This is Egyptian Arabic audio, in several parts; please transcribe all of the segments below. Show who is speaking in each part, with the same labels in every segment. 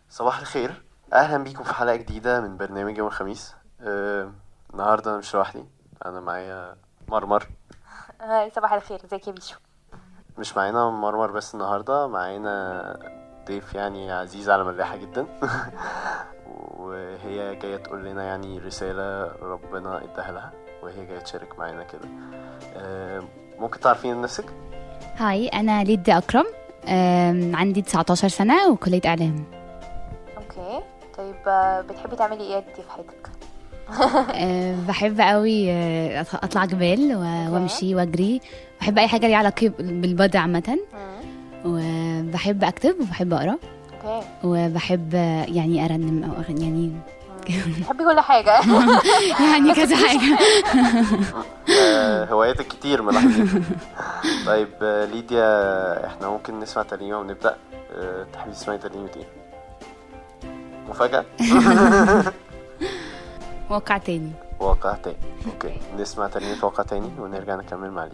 Speaker 1: صباح الخير اهلا بيكم في حلقه جديده من برنامج يوم الخميس آه، النهارده انا مش لوحدي انا معايا مرمر
Speaker 2: هاي صباح الخير ازيك يا بيشو
Speaker 1: مش معانا مرمر بس النهارده معانا ضيف يعني عزيز على ملاحة جدا وهي جاية تقول لنا يعني رسالة ربنا اداها لها وهي جاية تشارك معانا كده آه، ممكن تعرفين نفسك؟
Speaker 3: هاي أنا ليدي أكرم أم، عندي 19 سنة وكلية إعلام
Speaker 2: اوكي طيب آه، بتحبي تعملي ايه انتي في حياتك
Speaker 3: أه، بحب قوي أه، أط- أطلع جبال و- وأمشي وأجري بحب أي حاجة ليها علاقة بالبدء عامة
Speaker 2: مم.
Speaker 3: وبحب أكتب وبحب أقرأ
Speaker 2: اوكي
Speaker 3: وبحب أه، يعني أرنم أو أغني يعني
Speaker 2: بتحبي كل حاجه
Speaker 3: يعني كذا حاجة
Speaker 1: آه، هواياتك كتير ملاحظين طيب آه، ليديا احنا ممكن نسمع ترنيمة ونبدأ آه، تحبي تسمعي ترنيمة ايه؟ مفاجأة؟
Speaker 3: واقع تاني
Speaker 1: واقع تاني اوكي نسمع ترنيمة واقع تاني ونرجع نكمل مع ليديا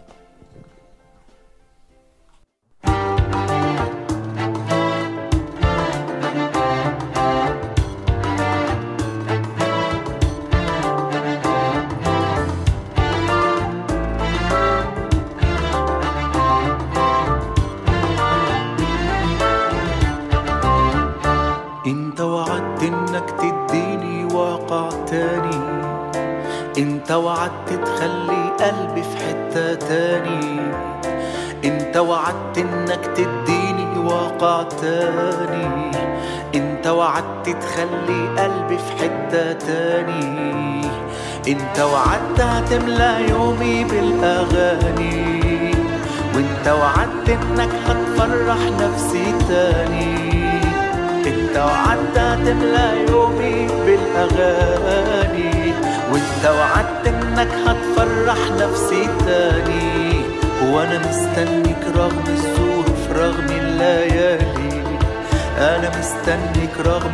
Speaker 4: انت وعدت انك تديني واقع تاني انت وعدت تخلي قلبي في حتة تاني انت وعدت انك تديني واقع تاني انت وعدت تخلي قلبي في حتة تاني انت وعدت هتملى يومي بالاغاني وانت وعدت انك هتفرح نفسي تاني انت وعدت هتملى يومي بالاغاني وانت وعدت انك هتفرح نفسي تاني وانا مستنيك رغم الظروف رغم الليالي انا مستنيك رغم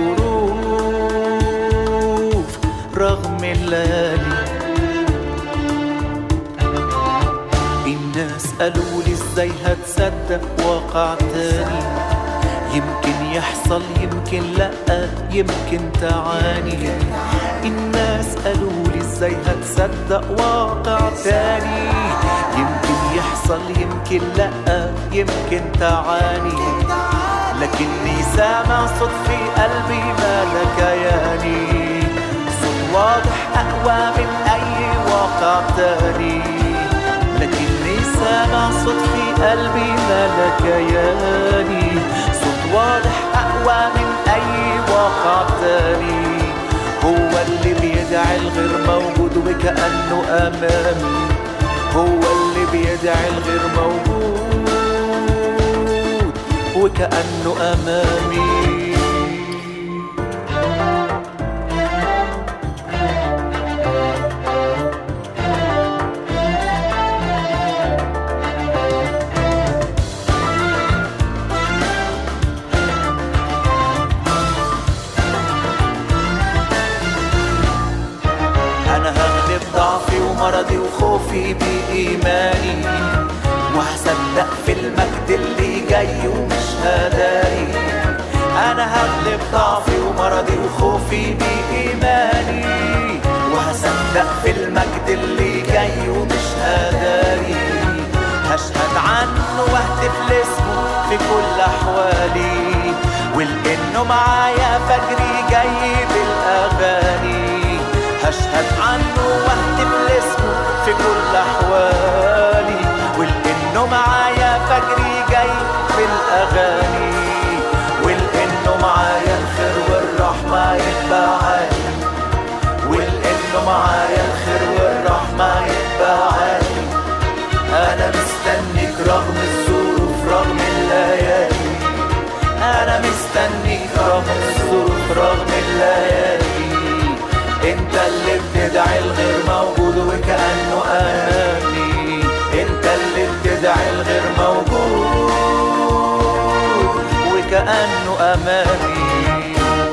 Speaker 4: الظروف رغم الليالي الناس قالوا لي ازاي هتصدق واقع تاني يمكن يحصل يمكن لا يمكن تعاني الناس قالوا لي ازاي هتصدق واقع تاني يمكن يحصل يمكن لا يمكن تعاني لكني سامع صوت في قلبي مالك ياني صوت واضح أقوى من أي واقع تاني لكني سامع صوت في قلبي مالك ياني صوت واضح أقوى من أي واقع تاني هو اللي بيدعي الغير موجود وكأنه أمامي هو اللي بيدعي الغير موجود وكأنه أمامي أنا هغلب ضعفي ومرضي وخوفي بإيماني وهصدق في المجد اللي جاي ومش هداري أنا هغلب ضعفي ومرضي وخوفي بإيماني وهصدق في المجد اللي جاي ومش هداري هشهد عنه واهتف لاسمه في كل أحوالي ولأنه معايا فجري جاي بالأغاني هشهد عنه واهتف لاسمه في كل أحوالي ولأنه معايا فجري جاي بالأغاني ولأنه معايا الخير والرحمة يتبعاني ولأنه معايا الخير والرحمة يتبعاني أنا مستنيك رغم الظروف رغم الليالي أنا مستنيك رغم الظروف رغم الليالي انت اللي بتدعي الغير موجود وكأنه أمامي انت اللي بتدعي الغير موجود وكأنه أمامي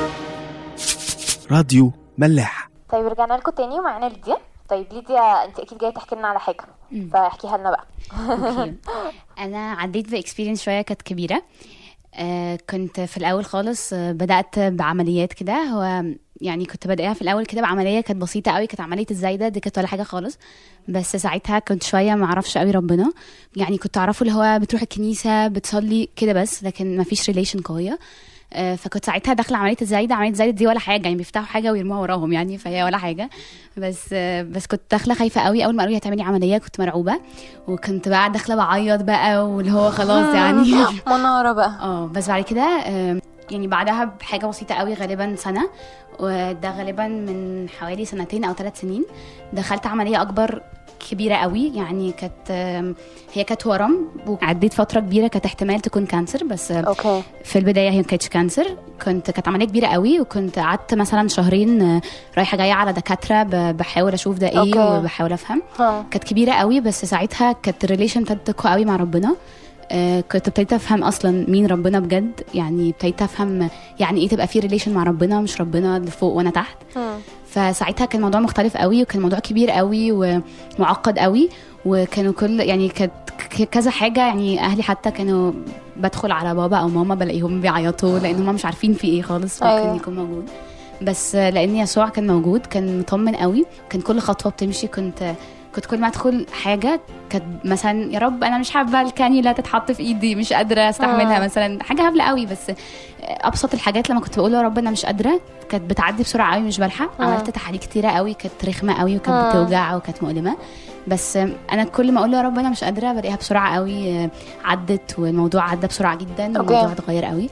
Speaker 5: راديو ملاح
Speaker 2: طيب رجعنا لكم تاني ومعانا ليديا طيب ليديا انت اكيد جايه تحكي لنا على حاجه فاحكيها لنا بقى
Speaker 3: اوكي انا عديت باكسبيرينس شويه كانت كبيره آه كنت في الاول خالص آه بدات بعمليات كده هو يعني كنت بادئها في الاول كده بعمليه كانت بسيطه قوي كانت عمليه الزايده دي كانت ولا حاجه خالص بس ساعتها كنت شويه ما اعرفش قوي ربنا يعني كنت اعرفه اللي هو بتروح الكنيسه بتصلي كده بس لكن ما فيش ريليشن قويه آه، فكنت ساعتها داخله عمليه الزايده عمليه الزايده دي ولا حاجه يعني بيفتحوا حاجه ويرموها وراهم يعني فهي ولا حاجه بس آه، بس كنت داخله خايفه قوي اول ما قالوا لي هتعملي عمليه كنت مرعوبه وكنت بقى داخله بعيط بقى واللي هو خلاص يعني
Speaker 2: منارة بقى
Speaker 3: اه بس بعد كده آم، يعني بعدها بحاجه بسيطه قوي غالبا سنه وده غالبا من حوالي سنتين او ثلاث سنين دخلت عمليه اكبر كبيره قوي يعني كانت آم، هي كانت ورم وعديت فتره كبيره كانت احتمال تكون كانسر بس آم،
Speaker 2: اوكي
Speaker 3: في البدايه هي ما كانتش كانسر كنت كانت عمليه كبيره قوي وكنت قعدت مثلا شهرين آه، رايحه جايه على دكاتره ب- بحاول اشوف ده ايه
Speaker 2: أوكي.
Speaker 3: وبحاول افهم
Speaker 2: ها
Speaker 3: كانت كبيره قوي بس ساعتها كانت الريليشن ابتدت تقوى قوي مع ربنا آه، كنت ابتديت افهم اصلا مين ربنا بجد يعني ابتديت افهم يعني ايه تبقى في ريليشن مع ربنا مش ربنا اللي فوق وانا تحت
Speaker 2: مم.
Speaker 3: فساعتها كان الموضوع مختلف قوي وكان الموضوع كبير قوي ومعقد قوي وكانوا كل يعني كانت ك- كذا حاجه يعني اهلي حتى كانوا بدخل على بابا او ماما بلاقيهم بيعيطوا لان هم مش عارفين في ايه خالص
Speaker 2: أيوة.
Speaker 3: ممكن يكون موجود بس لان يسوع كان موجود كان مطمن قوي كان كل خطوه بتمشي كنت كنت كل ما ادخل حاجه كانت مثلا يا رب انا مش حابه الكانيولا تتحط في ايدي مش قادره استحملها
Speaker 2: آه.
Speaker 3: مثلا حاجه هبله قوي بس ابسط الحاجات لما كنت بقول يا رب انا مش قادره كانت بتعدي بسرعه قوي مش بلحق
Speaker 2: آه.
Speaker 3: عملت تحاليل كتيره قوي كانت رخمه قوي وكانت
Speaker 2: آه.
Speaker 3: بتوجع وكانت مؤلمه بس انا كل ما اقول له يا رب انا مش قادره بلاقيها بسرعه قوي عدت والموضوع عدى بسرعه جدا والموضوع اتغير قوي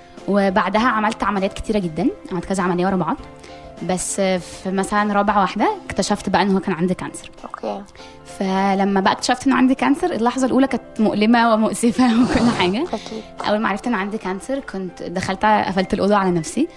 Speaker 3: وبعدها عملت عمليات كتيره جدا عملت كذا عمليه ورا بعض بس في مثلا رابع واحده اكتشفت بقى ان هو كان عندي كانسر
Speaker 2: اوكي
Speaker 3: فلما بقى اكتشفت انه عندي كانسر اللحظه الاولى كانت مؤلمه ومؤسفه وكل حاجه
Speaker 2: اكيد
Speaker 3: اول ما عرفت ان عندي كانسر كنت دخلت قفلت الاوضه على نفسي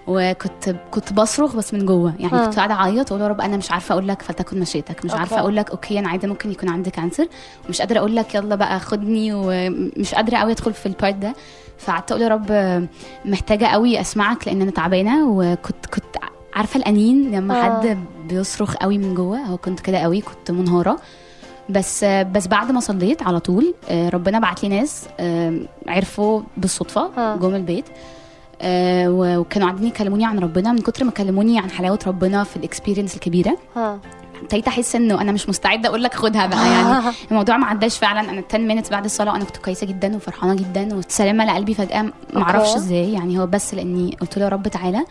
Speaker 3: وكنت كنت بصرخ بس من جوه يعني
Speaker 2: مم.
Speaker 3: كنت قاعده اعيط واقول يا رب انا مش عارفه اقول لك فلتكن مشيتك مش
Speaker 2: أوكي.
Speaker 3: عارفه اقول لك اوكي انا عادي ممكن يكون عندي كانسر ومش قادره اقول لك يلا بقى خدني ومش قادره قوي ادخل في البارت ده فقعدت اقول يا رب محتاجه قوي اسمعك لان انا تعبانه وكنت كنت عارفه الانين لما
Speaker 2: آه.
Speaker 3: حد بيصرخ قوي من جوه هو كنت كده قوي كنت منهاره بس بس بعد ما صليت على طول آه، ربنا بعت لي ناس آه، عرفوا بالصدفه
Speaker 2: ها.
Speaker 3: جم البيت آه، و- وكانوا قاعدين يكلموني عن ربنا من كتر ما كلموني عن حلاوه ربنا في الاكسبيرينس الكبيره
Speaker 2: ها
Speaker 3: ابتديت احس انه انا مش مستعده اقول لك خدها بقى يعني الموضوع ما عداش فعلا انا 10 مينتس بعد الصلاه وانا كنت كويسه جدا وفرحانه جدا والسلامه لقلبي فجاه ما اعرفش
Speaker 2: أوكي.
Speaker 3: ازاي يعني هو بس لاني قلت له يا رب تعالى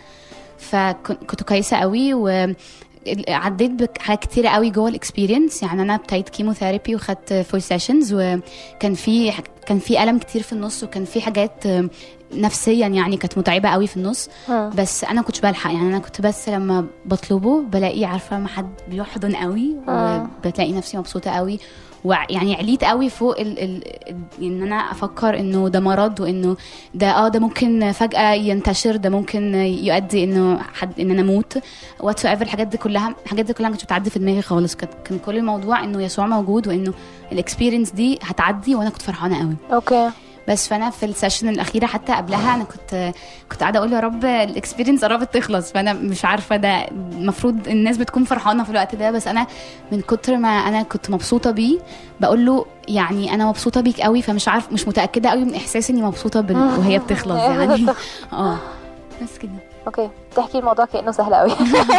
Speaker 3: فكنت كويسه قوي و عديت بحاجات كتيرة قوي جوه الاكسبيرينس يعني انا ابتديت كيموثيرابي وخدت فور سيشنز وكان في كان في الم كتير في النص وكان في حاجات نفسيا يعني كانت متعبه قوي في النص
Speaker 2: ها
Speaker 3: بس انا كنتش بلحق يعني انا كنت بس لما بطلبه بلاقي عارفه ما حد بيحضن قوي
Speaker 2: آه.
Speaker 3: وبتلاقي نفسي مبسوطه قوي ويعني عليت قوي فوق ال ال ان انا افكر انه ده مرض وانه ده اه ده ممكن فجاه ينتشر ده ممكن يؤدي انه حد ان انا اموت واتس ايفر الحاجات دي كلها الحاجات دي كلها ما كانتش بتعدي في دماغي خالص كان كان كل الموضوع انه يسوع موجود وانه الاكسبيرينس دي هتعدي وانا كنت فرحانه قوي
Speaker 2: اوكي
Speaker 3: بس فانا في السيشن الاخيره حتى قبلها انا كنت كنت قاعده اقول يا رب الاكسبيرينس قربت تخلص فانا مش عارفه ده المفروض الناس بتكون فرحانه في الوقت ده بس انا من كتر ما انا كنت مبسوطه بيه بقول له يعني انا مبسوطه بيك قوي فمش عارف مش متاكده قوي من احساس اني مبسوطه بال... وهي بتخلص يعني اه بس كده
Speaker 2: اوكي تحكي الموضوع كانه سهل قوي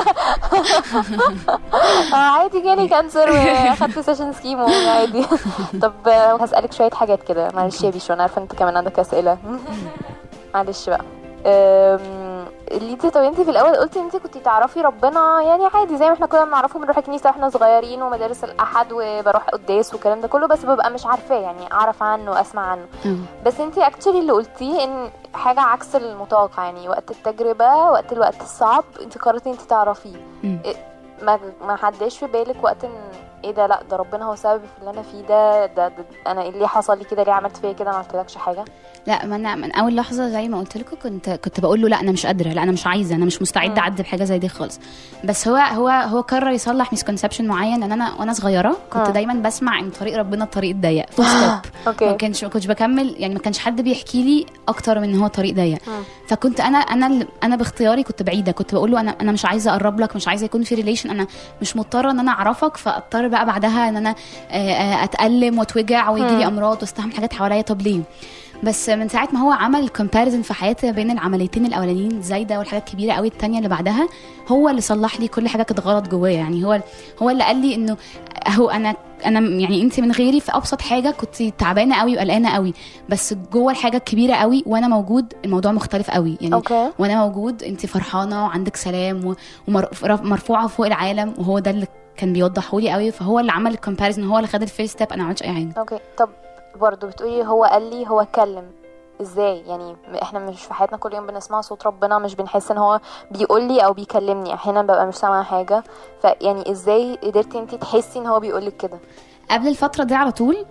Speaker 2: آه، عادي جالي كانسر واخدت سيشن سكيمو عادي طب آه، هسألك شوية حاجات كده معلش يا بيشو انا عارفة انت كمان عندك اسئلة معلش بقى أم، اللي انت طب انت في الاول قلتي ان انت كنت تعرفي ربنا يعني عادي زي ما احنا كنا بنعرفه بنروح الكنيسه واحنا صغيرين ومدارس الاحد وبروح قداس والكلام ده كله بس ببقى مش عارفاه يعني اعرف عنه اسمع عنه
Speaker 3: آه.
Speaker 2: بس انت اكشلي اللي قلتيه ان حاجه عكس المتوقع يعني وقت التجربه وقت الوقت الصعب انت قررتي انت تعرفيه
Speaker 3: مم.
Speaker 2: إيه، ما ما حداش في بالك وقت ان ايه ده لا ده ربنا هو سبب في اللي انا فيه ده ده, ده انا ايه اللي حصل لي كده ليه عملت فيا كده ما عملتلكش حاجه
Speaker 3: لا ما انا من اول لحظه زي ما قلت لكم كنت كنت بقول له لا انا مش قادره لا انا مش عايزه انا مش مستعده
Speaker 2: مم.
Speaker 3: اعدي بحاجه زي دي خالص بس هو هو هو قرر يصلح مسكونسبشن معين ان انا وانا صغيره كنت
Speaker 2: آه.
Speaker 3: دايما بسمع ان طريق ربنا الطريق الضيق فول ستوب ما
Speaker 2: اوكي
Speaker 3: كانش ما كنتش بكمل يعني ما كانش حد بيحكي لي اكتر من إن هو طريق ضيق
Speaker 2: مم.
Speaker 3: فكنت انا انا ال- انا باختياري كنت بعيده كنت بقول له انا انا مش عايزه اقرب لك مش عايزه يكون في ريليشن انا مش مضطره ان انا اعرفك فاضطر بقى بعدها ان انا آه، آه، اتالم واتوجع ويجي لي
Speaker 2: مم.
Speaker 3: امراض واستحمل حاجات حواليا طب ليه بس من ساعه ما هو عمل كومباريزن في حياتي بين العمليتين الاولانيين زايده والحاجات الكبيره قوي التانية اللي بعدها هو اللي صلح لي كل حاجه كانت غلط جوايا يعني هو هو اللي قال لي انه هو انا انا يعني انت من غيري في ابسط حاجه كنت تعبانه قوي وقلقانه قوي بس جوه الحاجه الكبيره قوي وانا موجود الموضوع مختلف قوي يعني
Speaker 2: اوكي
Speaker 3: وانا موجود انت فرحانه وعندك سلام ومرفوعه فوق العالم وهو ده اللي كان بيوضحه لي قوي فهو اللي عمل الكومباريزن هو اللي خد الفيرست ستيب انا ما عملتش اي حاجه
Speaker 2: اوكي طب برضه بتقولي هو قال لي هو اتكلم ازاي يعني احنا مش في حياتنا كل يوم بنسمع صوت ربنا مش بنحس ان هو بيقول لي او بيكلمني احيانا ببقى مش سامعه حاجه فيعني ازاي قدرتي انت تحسي ان هو بيقول لك كده
Speaker 3: قبل الفتره دي على طول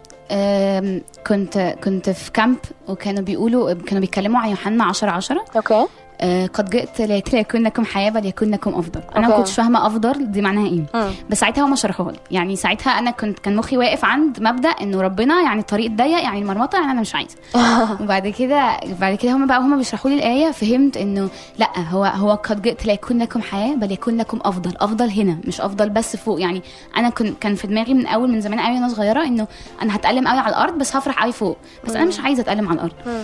Speaker 3: آم، كنت كنت في كامب وكانوا بيقولوا كانوا بيتكلموا عن يوحنا 10 10
Speaker 2: اوكي
Speaker 3: آه، قد جئت لكي يكون لكم حياه بل يكون لكم افضل انا ما
Speaker 2: أوكي.
Speaker 3: كنتش فاهمه افضل دي معناها ايه
Speaker 2: مم.
Speaker 3: بس ساعتها هم شرحوها لي يعني ساعتها انا كنت كان مخي واقف عند مبدا انه ربنا يعني الطريق الضيق يعني المرمطه يعني انا مش عايزه وبعد كده بعد كده هم بقى هم بيشرحوا لي الايه فهمت انه لا هو هو قد جئت ليكون لكم حياه بل يكون لكم افضل افضل هنا مش افضل بس فوق يعني انا كنت كان في دماغي من اول من زمان قوي وانا صغيره انه انا هتالم قوي على الارض بس هفرح قوي فوق بس انا مش عايزه اتالم على الارض
Speaker 2: مم.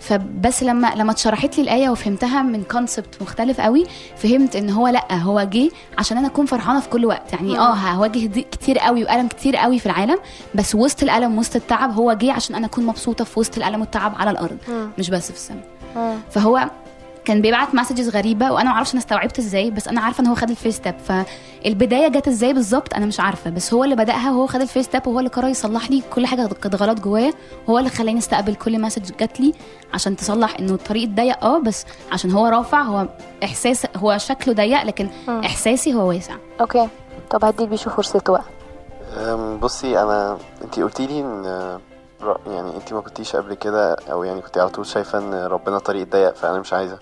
Speaker 3: فبس لما لما اتشرحت لي الايه وفهمتها من كونسبت مختلف قوي فهمت ان هو لا هو جه عشان انا اكون فرحانه في كل وقت يعني اه هواجه ضيق كتير قوي والم كتير قوي في العالم بس وسط الالم وسط التعب هو جه عشان انا اكون مبسوطه في وسط الالم والتعب على الارض
Speaker 2: مم.
Speaker 3: مش بس في السماء
Speaker 2: مم.
Speaker 3: فهو كان بيبعت مسجز غريبه وانا ما اعرفش انا استوعبت ازاي بس انا عارفه ان هو خد الفيرست ستيب فالبدايه جت ازاي بالظبط انا مش عارفه بس هو اللي بداها وهو خد الفيرست ستيب وهو اللي قرر يصلح لي كل حاجه كانت غلط جوايا وهو اللي خلاني استقبل كل مسج جات لي عشان تصلح انه الطريق ضيق اه بس عشان هو رافع هو احساس هو شكله ضيق لكن
Speaker 2: مم.
Speaker 3: احساسي هو واسع
Speaker 2: اوكي طب هديك بيشو فرصته بقى
Speaker 1: أم، بصي انا انت قلتي لي ان ر- يعني انت ما كنتيش قبل كده او يعني كنت على طول شايفه ان ربنا طريق ضيق فانا مش عايزه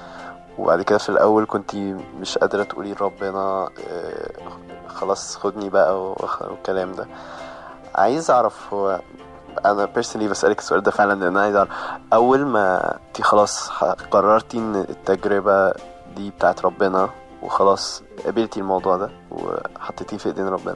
Speaker 1: وبعد كده في الاول كنت مش قادره تقولي لربنا آه، خلاص خدني بقى وخ- والكلام ده عايز اعرف هو انا بيرسونلي بسالك السؤال ده فعلا لان انا عايز اعرف اول ما انت خلاص ح- قررتي ان التجربه دي بتاعت ربنا وخلاص قبلتي الموضوع ده وحطيتيه في ايدين ربنا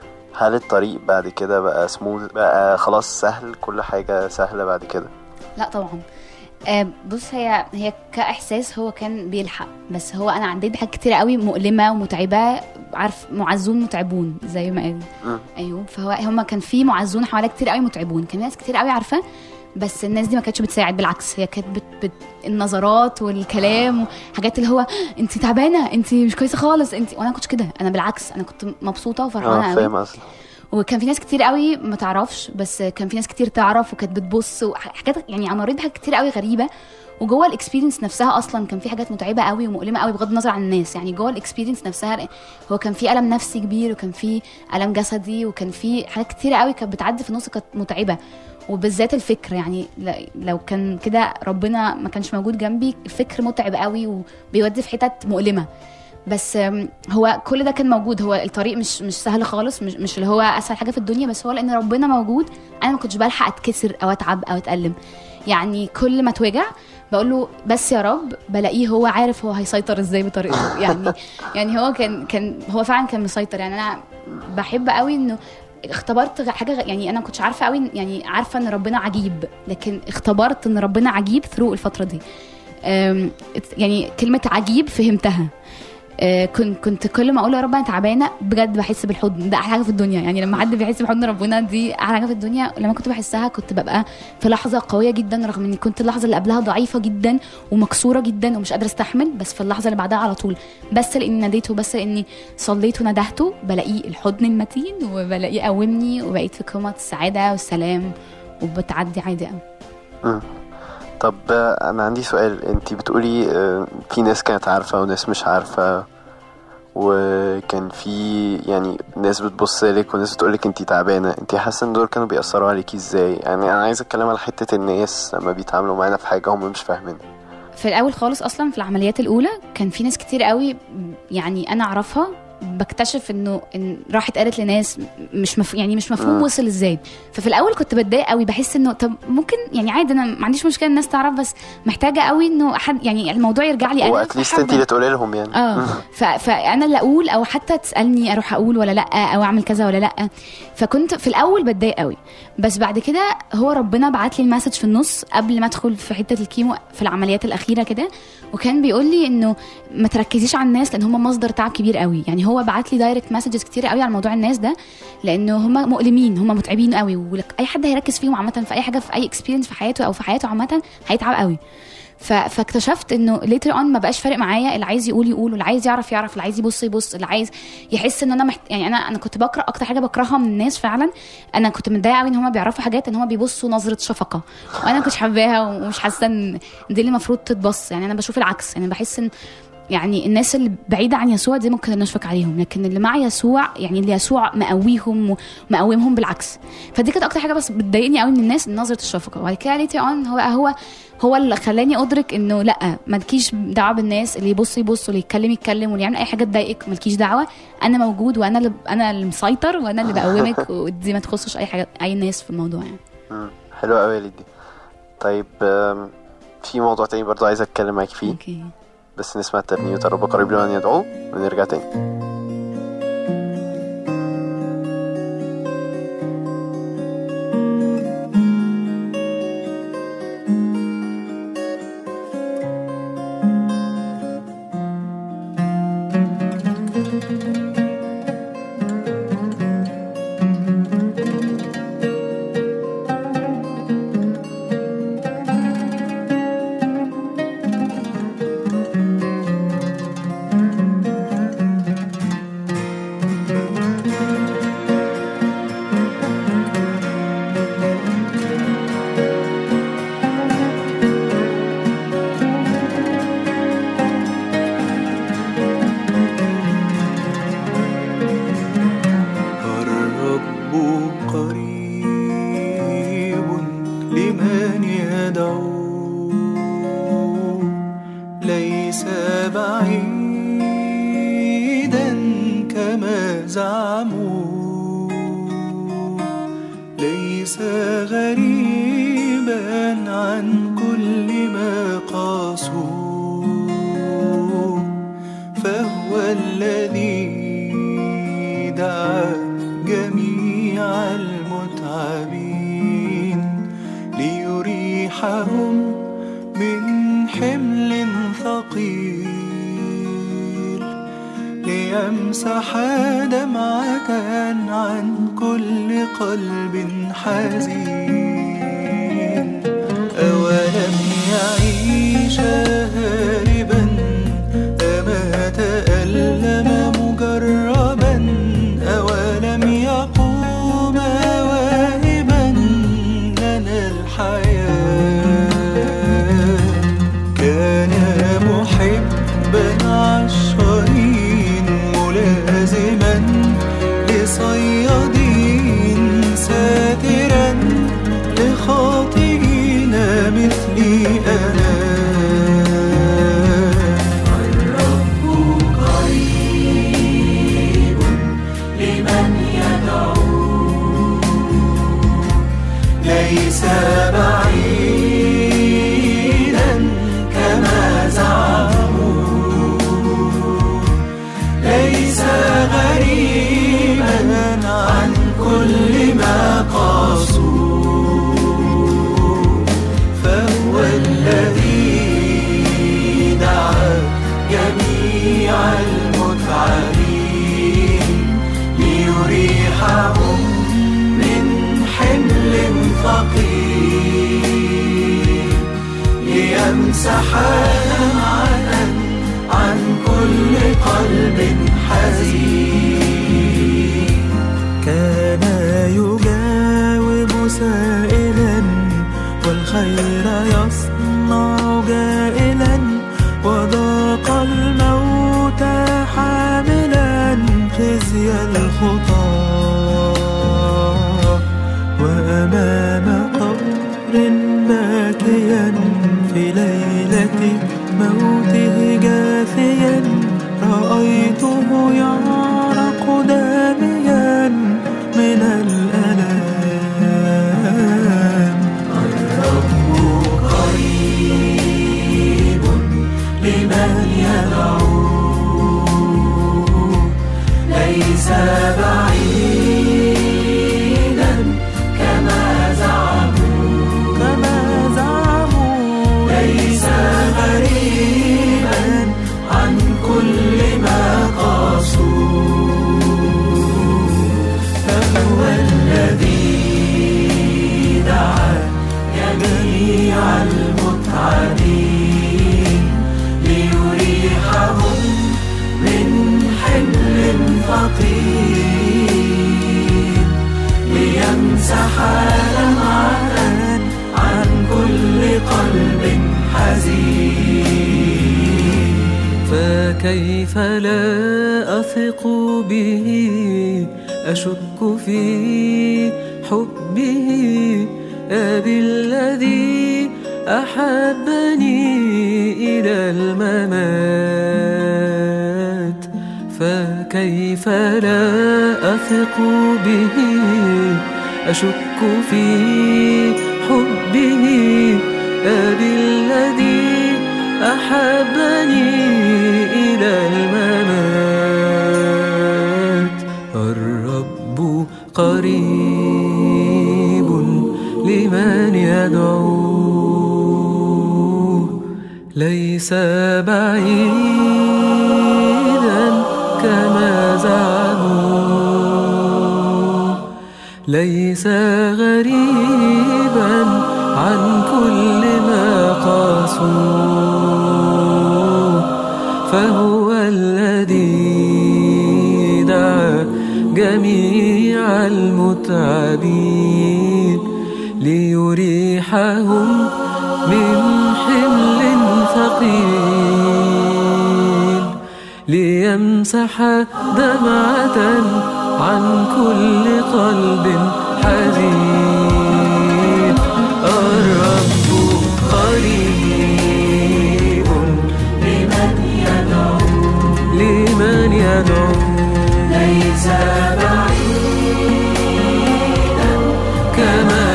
Speaker 1: هل الطريق بعد كده بقى سموث بقى خلاص سهل كل حاجة سهلة بعد كده
Speaker 3: لا طبعا آه، بص هي هي كاحساس هو كان بيلحق بس هو انا عديت بحاجات كتير قوي مؤلمه ومتعبه عارف معزون متعبون زي ما قال
Speaker 1: مم.
Speaker 3: ايوه فهو هما كان في معزون حواليا كتير قوي متعبون كان ناس كتير قوي عارفه بس الناس دي ما كانتش بتساعد بالعكس هي كانت بت... بت... النظرات والكلام وحاجات اللي هو انت تعبانه انت مش كويسه خالص انت وانا كنتش كده انا بالعكس انا كنت مبسوطه وفرحانه
Speaker 1: اه
Speaker 3: قوي
Speaker 1: فاهم قصدي
Speaker 3: وكان في ناس كتير قوي ما تعرفش بس كان في ناس كتير تعرف وكانت بتبص وحاجات يعني انا مريت بحاجات كتير قوي غريبه وجوه الاكسبيرينس نفسها اصلا كان في حاجات متعبه قوي ومؤلمه قوي بغض النظر عن الناس يعني جوه الاكسبيرينس نفسها هو كان في الم نفسي كبير وكان في الم جسدي وكان في حاجات كتير قوي كانت بتعدي في النص كانت متعبه وبالذات الفكر يعني ل- لو كان كده ربنا ما كانش موجود جنبي الفكر متعب قوي وبيودي في حتت مؤلمه بس أم، هو كل ده كان موجود هو الطريق مش مش سهل خالص مش, مش اللي هو اسهل حاجه في الدنيا بس هو لان ربنا موجود انا ما كنتش بلحق اتكسر او اتعب او اتالم يعني كل ما اتوجع بقول له بس يا رب بلاقيه هو عارف هو هيسيطر ازاي بطريقته يعني يعني هو كان كان هو فعلا كان مسيطر يعني انا بحب قوي انه اختبرت غ- حاجه غ- يعني انا ما كنتش عارفه قوي يعني عارفه ان ربنا عجيب لكن اختبرت ان ربنا عجيب ثرو الفتره دي أم، يعني كلمه عجيب فهمتها آه، كنت كنت كل ما اقول يا رب انا تعبانه بجد بحس بالحضن ده احلى حاجه في الدنيا يعني لما حد بيحس بحضن ربنا دي احلى حاجه في الدنيا لما كنت بحسها كنت ببقى في لحظه قويه جدا رغم اني كنت اللحظه اللي قبلها ضعيفه جدا ومكسوره جدا ومش قادره استحمل بس في اللحظه اللي بعدها على طول بس لاني ناديته بس لاني صليت وندهته بلاقيه الحضن المتين وبلاقيه قومني وبقيت في قمه السعاده والسلام وبتعدي عادي قوي
Speaker 1: مم. طب آه، انا عندي سؤال انت بتقولي آه، في ناس كانت عارفة وناس مش عارفة وكان في يعني ناس بتبص لك وناس بتقولك انت تعبانة انت حاسة ان دول كانوا بيأثروا عليكي ازاي يعني انا عايز اتكلم على حتة الناس لما بيتعاملوا معانا في حاجة هم مش فاهمينها
Speaker 3: في الاول خالص اصلا في العمليات الاولى كان في ناس كتير قوي يعني انا اعرفها بكتشف انه ان راحت قالت لناس مش مف... يعني مش مفهوم
Speaker 1: مم.
Speaker 3: وصل ازاي ففي الاول كنت بتضايق قوي بحس انه طب ممكن يعني عادي انا ما عنديش مشكله الناس تعرف بس محتاجه قوي انه حد يعني الموضوع يرجع لي انا
Speaker 1: واتليست
Speaker 3: فحابة.
Speaker 1: انت اللي تقولي لهم يعني
Speaker 3: اه ف... فانا اللي اقول او حتى تسالني اروح اقول ولا لا او اعمل كذا ولا لا فكنت في الاول بتضايق قوي بس بعد كده هو ربنا بعت لي المسج في النص قبل ما ادخل في حته الكيمو في العمليات الاخيره كده وكان بيقول لي انه ما تركزيش على الناس لان هم مصدر تعب كبير قوي يعني هو بعت لي دايركت مسجز كتير قوي على موضوع الناس ده لانه هم مؤلمين هم متعبين قوي واي حد هيركز فيهم عامه في اي حاجه في اي اكسبيرينس في حياته او في حياته عامه هيتعب قوي ف... فاكتشفت انه ليتر اون ما بقاش فارق معايا اللي عايز يقول يقول واللي عايز يعرف يعرف اللي عايز يبص يبص اللي عايز يحس ان انا محت... يعني انا انا كنت بكره اكتر حاجه بكرهها من الناس فعلا انا كنت متضايقه قوي ان هم بيعرفوا حاجات ان هم بيبصوا نظره شفقه وانا ما كنتش حباها ومش حاسه ان دي اللي المفروض تتبص يعني انا بشوف العكس يعني بحس ان يعني الناس اللي بعيدة عن يسوع دي ممكن نشفق عليهم لكن اللي مع يسوع يعني اللي يسوع مقويهم ومقومهم بالعكس فدي كانت اكتر حاجه بس بتضايقني قوي من الناس نظره الشفقه وبعد كده ليتر اون هو هو هو اللي خلاني ادرك انه لا مالكيش دعوه بالناس اللي يبص يبص واللي يتكلم يتكلم واللي يعمل اي حاجه تضايقك مالكيش دعوه انا موجود وانا اللي انا اللي مسيطر وانا اللي بقومك ودي ما تخصش اي حاجه اي ناس في الموضوع يعني
Speaker 1: مم. حلوة قوي يا ليدي طيب آم، في موضوع تاني برضو عايز اتكلم معاكي فيه
Speaker 3: اوكي
Speaker 1: بس نسمع الترنيمة الرب قريب لمن يدعوه ونرجع تاني
Speaker 4: الرب قريب لمن يدعو ليس بعيدا كما زعموا ليس غريبا عن كل ما قاسوا فهو الذي دعا جميع المتعبين ليريحهم من حمل ثقيل ليمسح دمعة عن كل قلب حزين أولم يعيش هاربا أما تألم مجربا أولم يقوم واهبا لنا الحياة كان محبا عشرين ملازما لصيادين ساترا لخاطئين مثلي أنا الرب قريب لمن يدعو ليس بعيدا كما زعموا ليس غريبا عن كل ما قاسوا فهو الذي دعا جميع المتعبين ليريحهم من حمل ثقيل ليمسح دمعة عن كل قلب حزين كان يجاوب سائلا والخير يصنع جائلا وذاق الموت حاملا خزي الخطى وأمام قبر باكيا في ليلة موته جاثيا رأيته يعبر ليس غريبا عن كل ما قاسوا فهو الذي دعا جميع المتعبين ليريحهم من حمل ثقيل ليمسح دمعة عن كل قلب حزين فكيف لا أثق به أشك في حبه أبي الذي أحبني إلى الممات فكيف لا أثق به أشك في حبه أبي الذي أحبني إلى الممات الرب قريب لمن يدعوه ليس بعيدا كما زعموا ليس غريبا عن كل ما قاسوا فهو الذي دعا جميع المتعبين ليريحهم من حمل ثقيل ليمسح دمعة عن كل قلب حزين الرب قريب لمن يدعو لمن يدعو ليس بعيدا كما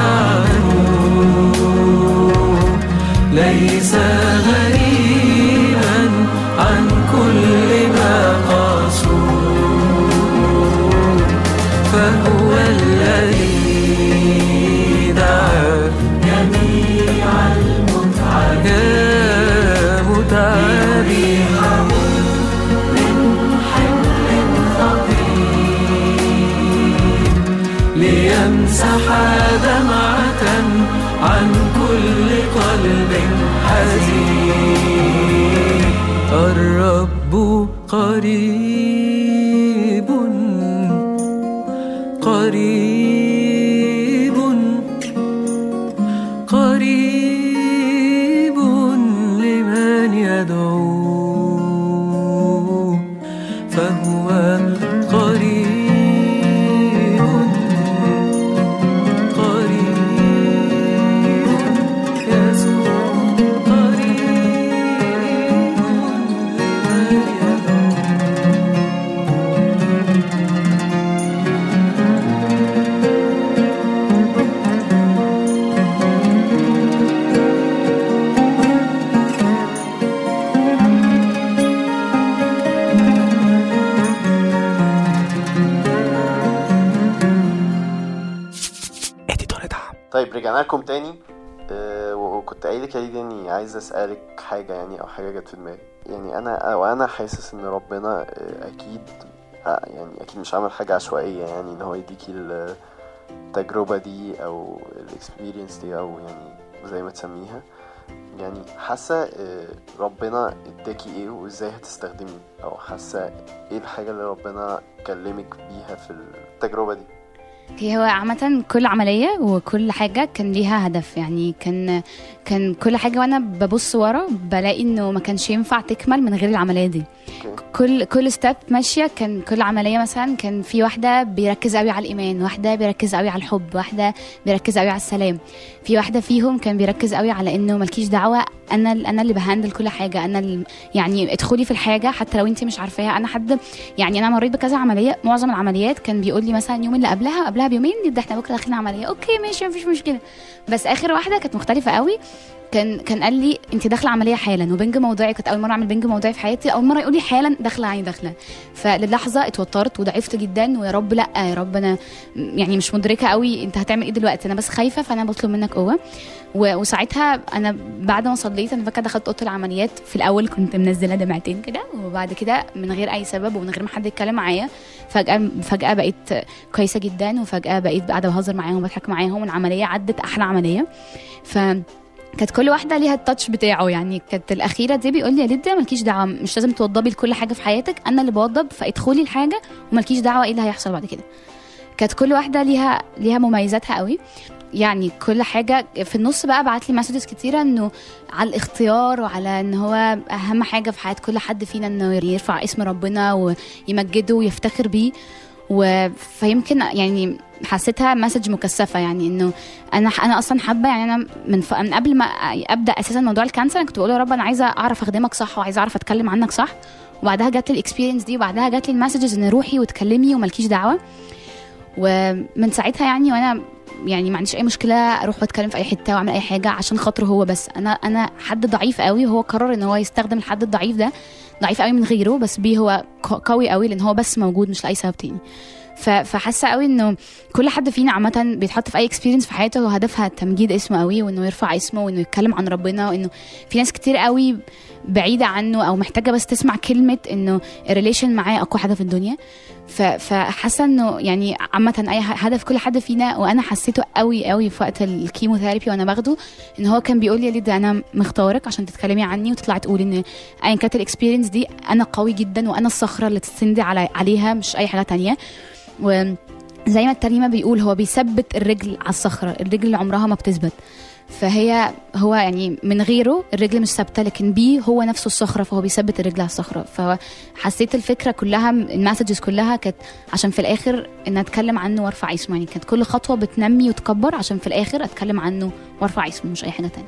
Speaker 4: زعموا ليس غريبا عن كل ما قاسوا فهو الذي دعا جميع المتعبين متعبين ليمسح دمعة عن كل قلب حزين الرب قريب قريب قريب لمن يدعوه فهو قريب قريب يسوع قريب لمن يدعوه
Speaker 1: طيب رجعنا لكم تاني آه، وكنت قايل لك يا ليدي اني عايز اسالك حاجه يعني او حاجه جت في دماغي يعني انا وانا حاسس ان ربنا آه، اكيد آه، يعني اكيد مش عامل حاجه عشوائيه يعني ان هو يديكي التجربه دي او الاكسبيرينس دي او يعني زي ما تسميها يعني حاسه آه، ربنا اداكي ايه وازاي هتستخدميه او حاسه ايه الحاجه اللي ربنا كلمك بيها في التجربه دي
Speaker 3: هي هو عامة كل عملية وكل حاجة كان ليها هدف يعني كان كان كل حاجة وانا ببص ورا بلاقي انه ما كانش ينفع تكمل من غير العملية دي
Speaker 1: اوكي
Speaker 3: كل كل ستيب ماشيه كان كل عمليه مثلا كان في واحده بيركز قوي على الايمان واحده بيركز قوي على الحب واحده بيركز قوي على السلام في واحده فيهم كان بيركز قوي على انه مالكيش دعوه انا انا اللي بهندل كل حاجه انا اللي يعني ادخلي في الحاجه حتى لو انت مش عارفاها انا حد يعني انا مريت بكذا عمليه معظم العمليات كان بيقول لي مثلا اليوم اللي قبلها قبلها بيومين ده احنا بكره داخلين عمليه اوكي ماشي مفيش مشكله بس اخر واحده كانت مختلفه قوي كان كان قال لي انت داخله عمليه حالا وبنج موضعي كانت اول مره اعمل بنج موضعي في حياتي اول مره يقول لي حالا داخله يعني داخله فللحظه اتوترت وضعفت جدا ويا رب لا يا رب انا يعني مش مدركه قوي انت هتعمل ايه دلوقتي انا بس خايفه فانا بطلب منك قوه و- وساعتها انا بعد ما صليت انا فاكره دخلت اوضه العمليات في الاول كنت منزله دمعتين كده وبعد كده من غير اي سبب ومن غير ما حد يتكلم معايا فجاه فجاه بقيت كويسه جدا وفجاه بقيت قاعده بهزر معاهم وبضحك معاهم والعمليه عدت احلى عمليه ف كانت كل واحده ليها التاتش بتاعه يعني كانت الاخيره دي بيقول لي يا ليديا مالكيش دعوه مش لازم توضبي لكل حاجه في حياتك انا اللي بوضب فادخلي الحاجه ومالكيش دعوه ايه اللي هيحصل بعد كده كانت كل واحده ليها ليها مميزاتها قوي يعني كل حاجه في النص بقى بعت لي مسجز كتيره انه على الاختيار وعلى ان هو اهم حاجه في حياه كل حد فينا انه يرفع اسم ربنا ويمجده ويفتخر بيه و- فيمكن يعني حسيتها مسج مكثفه يعني انه انا انا اصلا حابه يعني انا من ف... من قبل ما ابدا اساسا موضوع الكانسر انا كنت بقول يا رب انا عايزه اعرف اخدمك صح وعايزه اعرف اتكلم عنك صح وبعدها جات لي الاكسبيرينس دي وبعدها جات لي المسجز ان روحي وتكلمي ومالكيش دعوه ومن ساعتها يعني وانا يعني ما عنديش اي مشكله اروح واتكلم في اي حته واعمل اي حاجه عشان خاطره هو بس انا انا حد ضعيف قوي وهو قرر ان هو يستخدم الحد الضعيف ده ضعيف قوي من غيره بس بيه هو ق- قوي قوي لان هو بس موجود مش لاي سبب تاني ف- فحاسه قوي انه كل حد فينا عامه بيتحط في اي اكسبيرينس في حياته وهدفها تمجيد اسمه قوي وانه يرفع اسمه وانه يتكلم عن ربنا وانه في ناس كتير قوي بعيده عنه او محتاجه بس تسمع كلمه انه الريليشن معاه اقوى حاجه في الدنيا ف- فحاسه انه يعني عامه اي ه- هدف كل حد فينا وانا حسيته قوي قوي في وقت الكيموثيرابي وانا باخده ان هو كان بيقول لي يا ليدا انا مختارك عشان تتكلمي عني وتطلعي تقولي ان ايا كانت الاكسبيرينس دي انا قوي جدا وانا الصخره اللي تستندي على عليها مش اي حاجه تانية وزي ما الترنيمه بيقول هو بيثبت الرجل على الصخره الرجل اللي عمرها ما بتثبت فهي هو يعني من غيره الرجل مش ثابته لكن بيه هو نفسه الصخره فهو بيثبت الرجل على الصخره فحسيت الفكره كلها المسجز كلها كانت عشان في الاخر ان اتكلم عنه وارفع اسمه يعني كانت كل خطوه بتنمي وتكبر عشان في الاخر اتكلم عنه وارفع اسمه مش اي حاجه تانية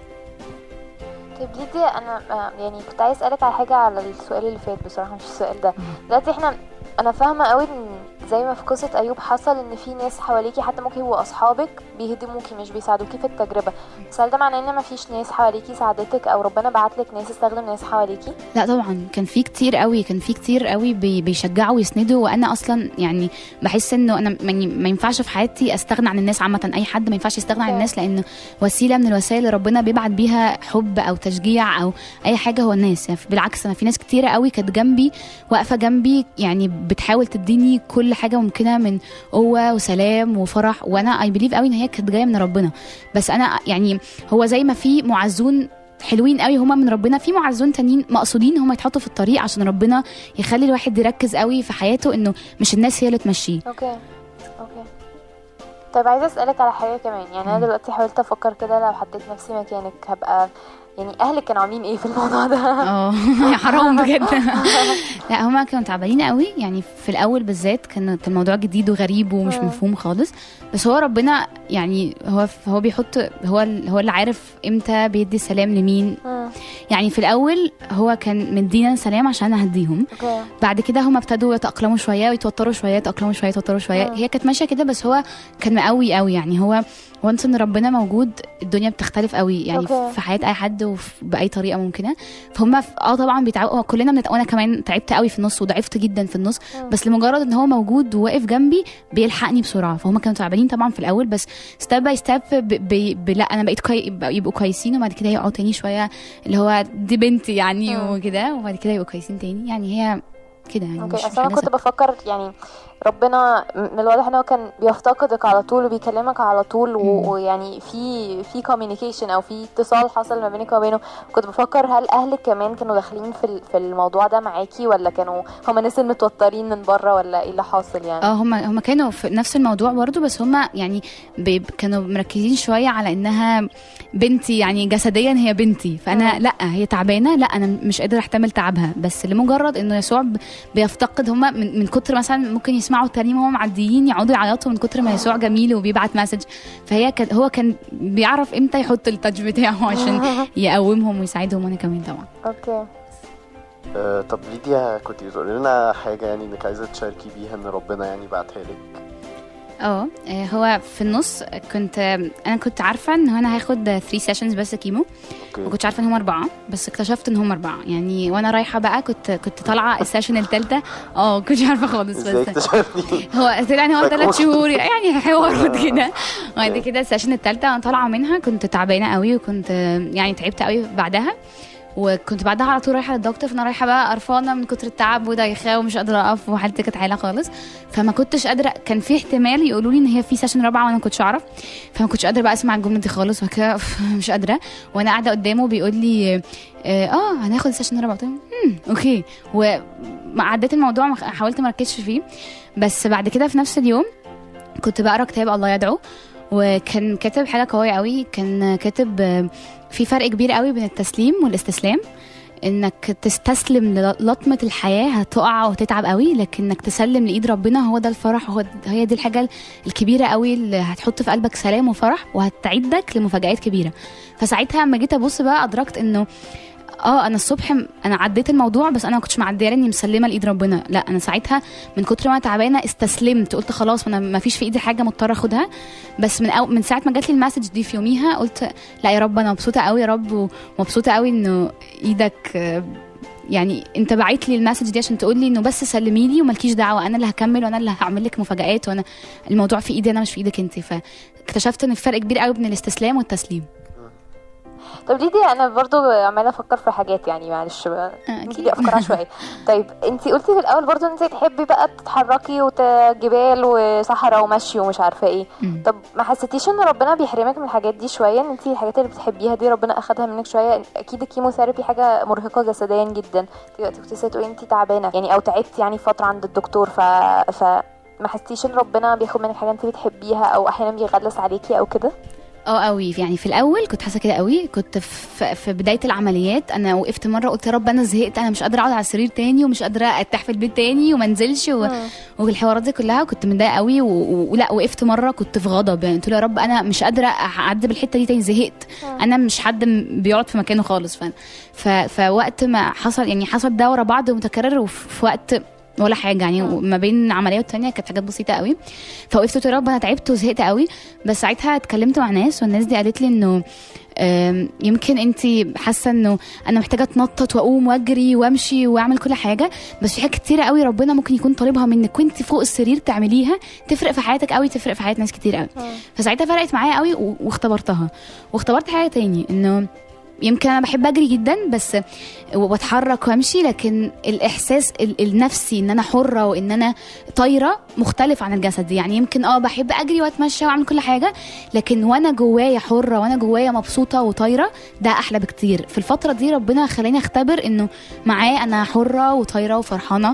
Speaker 2: طيب ليدي انا آه، يعني كنت عايز اسالك على حاجه على السؤال اللي فات بصراحه مش السؤال ده دلوقتي احنا انا فاهمه قوي ان زي ما في قصه ايوب حصل ان في ناس حواليكي حتى ممكن يبقوا اصحابك بيهدموكي مش بيساعدوكي في التجربه بس هل ده معناه ان مفيش ناس حواليكي ساعدتك او ربنا بعت لك ناس استخدم ناس حواليكي
Speaker 3: لا طبعا كان في كتير قوي كان في كتير قوي بي- بيشجعوا ويسندوا وانا اصلا يعني بحس انه انا يعني ما ينفعش في حياتي استغنى عن الناس عامه اي حد ما ينفعش يستغنى عن
Speaker 2: أوكي.
Speaker 3: الناس لانه وسيله من الوسائل اللي ربنا بيبعت بيها حب او تشجيع او اي حاجه هو الناس يعني بالعكس انا في ناس كتيره قوي كانت جنبي واقفه جنبي يعني بتحاول تديني كل حاجه ممكنه من قوه وسلام وفرح وانا اي بليف قوي ان هي كانت جايه من ربنا بس انا يعني هو زي ما في معزون حلوين قوي هما من ربنا في معزون تانيين مقصودين هما يتحطوا في الطريق عشان ربنا يخلي الواحد يركز قوي في حياته انه مش الناس هي اللي تمشيه
Speaker 2: اوكي اوكي طيب عايزه اسالك على حاجه كمان يعني انا دلوقتي حاولت افكر كده لو حطيت نفسي مكانك هبقى يعني اهلك كانوا عاملين ايه في الموضوع ده
Speaker 3: اه يا حرام بجد لا هما كانوا تعبانين قوي يعني في الاول بالذات كان كان الموضوع جديد وغريب ومش
Speaker 2: مم.
Speaker 3: مفهوم خالص بس هو ربنا يعني هو هو بيحط هو ال- هو اللي عارف امتى بيدي سلام لمين
Speaker 2: مم.
Speaker 3: يعني في الاول هو كان مدينا سلام عشان اهديهم
Speaker 2: اوكي
Speaker 3: بعد كده هم ابتدوا يتأقلموا شوية ويتوتروا شوية يتأقلموا شوية يتوتروا شوية
Speaker 2: مم.
Speaker 3: هي كانت ماشية كده بس هو كان مقوي قوي يعني هو وانس ان ربنا موجود الدنيا بتختلف قوي يعني
Speaker 2: أوكي.
Speaker 3: في حياة اي حد وبأي طريقة ممكنة فهم في- اه طبعا بيتعبوا كلنا بنت... وانا كمان تعبت قوي في النص وضعفت جدا في النص
Speaker 2: مم.
Speaker 3: بس لمجرد ان هو موجود وواقف جنبي بيلحقني بسرعة فهم كانوا تعبانين طبعا في الاول بس ستيب باي ستيب لا انا بقيت كوي... يبقوا كويسين وبعد كده يقعوا تاني شوية اللي هو دي بنتي يعني
Speaker 2: مم.
Speaker 3: وكده وبعد كده يبقوا كويسين تاني يعني هي كده يعني مش
Speaker 2: اوكي
Speaker 3: مش
Speaker 2: اصل انا
Speaker 3: حاجة
Speaker 2: كنت بفكر يعني ربنا من الواضح ان هو كان بيفتقدك على طول وبيكلمك على طول
Speaker 3: مم.
Speaker 2: و- ويعني في في كوميونيكيشن او في اتصال حصل ما بينك وبينه كنت بفكر هل اهلك كمان كانوا داخلين في ال- في الموضوع ده معاكي ولا كانوا هم ناس المتوترين من بره ولا ايه اللي حاصل يعني
Speaker 3: اه هم هم كانوا في نفس الموضوع برضو بس هم يعني بي- كانوا مركزين شويه على انها بنتي يعني جسديا هي بنتي فانا
Speaker 2: مم.
Speaker 3: لا هي تعبانه لا انا مش قادره احتمل تعبها بس لمجرد انه يسوع ب- بيفتقد هم من, من كتر مثلا ممكن يسمعوا الترنيمه وهم معديين يقعدوا يعيطوا من كتر ما يسوع جميل وبيبعت مسج فهي كان هو كان بيعرف امتى يحط التاتش بتاعه عشان يقومهم ويساعدهم وانا كمان طبعا
Speaker 2: اوكي
Speaker 1: آه، طب ليديا كنت بتقولي لنا حاجة يعني انك عايزة تشاركي بيها ان ربنا يعني بعتها لك
Speaker 3: اه آه، هو في النص كنت انا كنت عارفه ان هو انا هاخد 3 سيشنز بس كيمو ما
Speaker 1: اوكي
Speaker 3: كنتش عارفه ان هم اربعه بس اكتشفت ان هم اربعه يعني وانا رايحه بقى كنت كنت طالعه السيشن الثالثه اه كنتش عارفه خالص
Speaker 1: ازاي
Speaker 3: بس
Speaker 1: اكتشفتني
Speaker 3: هو طلع ان هو
Speaker 1: فاكرة
Speaker 3: ثلاث شهور يعني حوار كده وبعد
Speaker 1: اوكي.
Speaker 3: كده السيشن الثالثه انا طالعه منها كنت تعبانه قوي وكنت يعني تعبت قوي بعدها وكنت بعدها على طول رايحه للدكتور فانا رايحه بقى قرفانه من كتر التعب ودايخه ومش قادره اقف وحالتي كانت عاليه خالص فما كنتش قادره كان في احتمال يقولوا لي ان هي في سيشن رابعه وانا ما كنتش اعرف فما كنتش قادره بقى اسمع الجمله دي خالص وكده أوف، مش قادره وانا قاعده قدامه بيقول لي اه آه، هناخد السيشن الرابعه قلت له "مم، اوكي وعديت الموضوع ما- حاولت ما اركزش فيه بس بعد كده في نفس اليوم كنت بقرا كتاب الله يدعو وكان كاتب حاجه قويه قوي كان كاتب آه، في فرق كبير قوي بين التسليم والاستسلام انك تستسلم للطمة الحياة هتقع وتتعب قوي لكن انك تسلم لايد ربنا هو ده الفرح هو هي دي الحاجة الكبيرة قوي اللي هتحط في قلبك سلام وفرح وهتعيدك لمفاجآت كبيرة فساعتها لما جيت ابص بقى ادركت انه اه انا الصبح م- انا عديت الموضوع بس انا ما كنتش معديه اني مسلمه لايد ربنا لا انا ساعتها من كتر ما انا تعبانه استسلمت قلت خلاص انا ما فيش في ايدي حاجه مضطره اخدها بس من أو من ساعه ما جات لي المسج دي في يوميها قلت لا يا رب انا مبسوطه قوي يا رب ومبسوطه قوي انه ايدك آه، يعني انت بعت لي المسج دي عشان تقول لي انه بس سلمي لي ومالكيش دعوه انا اللي هكمل وانا اللي هعمل لك مفاجآت وانا الموضوع في ايدي انا مش في ايدك انت فاكتشفت ان في فرق كبير قوي بين الاستسلام والتسليم
Speaker 2: طب ليدي انا برضو عماله افكر في حاجات يعني معلش بقى
Speaker 3: آه،
Speaker 2: نيجي
Speaker 3: أكيد.
Speaker 2: لي افكار عشوائيه طيب انت قلتي في الاول برضو ان انت تحبي بقى تتحركي وجبال وصحراء ومشي ومش عارفه ايه
Speaker 3: مم.
Speaker 2: طب ما حسيتيش ان ربنا بيحرمك من الحاجات دي شويه ان انت الحاجات اللي بتحبيها دي ربنا اخدها منك شويه اكيد الكيموثيرابي حاجه مرهقه جسديا جدا انت وقت كنت لسه تقولي انت تعبانه يعني او تعبتي يعني فتره عند الدكتور ف ف ما حسيتيش ان ربنا بياخد منك حاجه انت بتحبيها او احيانا بيغلس عليكي او كده
Speaker 3: اه قوي يعني في الاول كنت حاسه كده قوي كنت في, في بدايه العمليات انا وقفت مره قلت يا رب انا زهقت انا مش قادره اقعد على السرير تاني ومش قادره ارتاح في البيت تاني وما انزلش و... والحوارات دي كلها كنت متضايقه قوي و... و- ولا وقفت مره كنت في غضب يعني قلت له يا رب انا مش قادره اعدي بالحته دي تاني زهقت انا مش حد م- بيقعد في مكانه خالص ف... ف... فوقت ما حصل يعني حصل ده ورا بعض متكرر وفي في وقت ولا حاجه يعني ما بين عمليه والتانيه كانت حاجات بسيطه قوي فوقفت قلت يا رب انا تعبت وزهقت قوي بس ساعتها اتكلمت مع ناس والناس دي قالت لي انه آم، يمكن انت حاسه انه انا محتاجه اتنطط واقوم واجري وامشي واعمل كل حاجه بس في حاجات كتيره قوي ربنا ممكن يكون طالبها منك وانت فوق السرير تعمليها تفرق في حياتك قوي تفرق في حياه ناس كتير قوي فساعتها فرقت معايا قوي و- واختبرتها واختبرت حاجه تاني انه يمكن انا بحب اجري جدا بس وبتحرك وامشي لكن الاحساس ال- النفسي ان انا حره وان انا طايره مختلف عن الجسد يعني يمكن اه بحب اجري واتمشى واعمل كل حاجه لكن وانا جوايا حره وانا جوايا مبسوطه وطايره ده احلى بكتير في الفتره دي ربنا خلاني اختبر انه معاه انا حره وطايره وفرحانه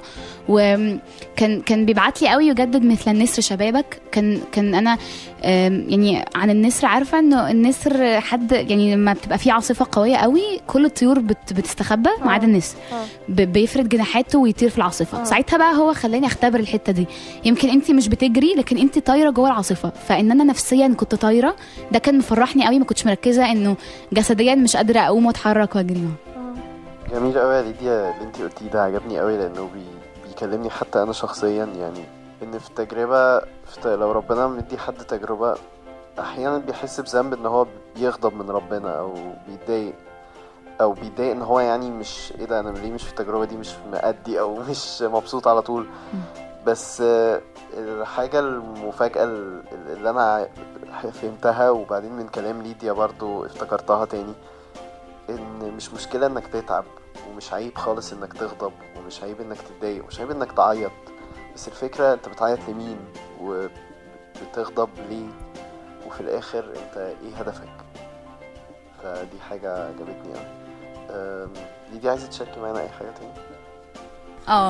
Speaker 3: وكان كان بيبعت لي قوي يجدد مثل النسر شبابك كان كان انا آم، يعني عن النسر عارفه انه النسر حد يعني لما بتبقى فيه عاصفه قويه قوي كل الطيور بت بتستخبى ما عدا النسر ب- بيفرد جناحاته ويطير في العاصفه ساعتها بقى هو خلاني اختبر الحته دي يمكن انت مش بتجري لكن انت طايره جوه العاصفه فان انا نفسيا كنت طايره ده كان مفرحني قوي ما كنتش مركزه انه جسديا مش قادره اقوم واتحرك واجري
Speaker 1: جميل قوي يا ليديا اللي انت قلتيه ده عجبني قوي لانه بي... بيكلمني حتى انا شخصيا يعني ان في تجربه في ت... لو ربنا مدي حد تجربه احيانا بيحس بذنب ان هو بيغضب من ربنا او بيتضايق او بيتضايق ان هو يعني مش ايه ده انا ليه مش في التجربه دي مش مأدي او مش مبسوط على طول بس آه، الحاجه المفاجاه ال- اللي انا فهمتها وبعدين من كلام ليديا برضو افتكرتها تاني ان مش مشكله انك تتعب ومش عيب خالص انك تغضب ومش عيب انك تتضايق ومش عيب انك تعيط بس الفكره انت بتعيط لمين وبتغضب ليه وفي الاخر انت ايه هدفك فدي حاجه عجبتني قوي أم، ليدي عايزه تشاركي معانا اي حاجه تاني
Speaker 3: اه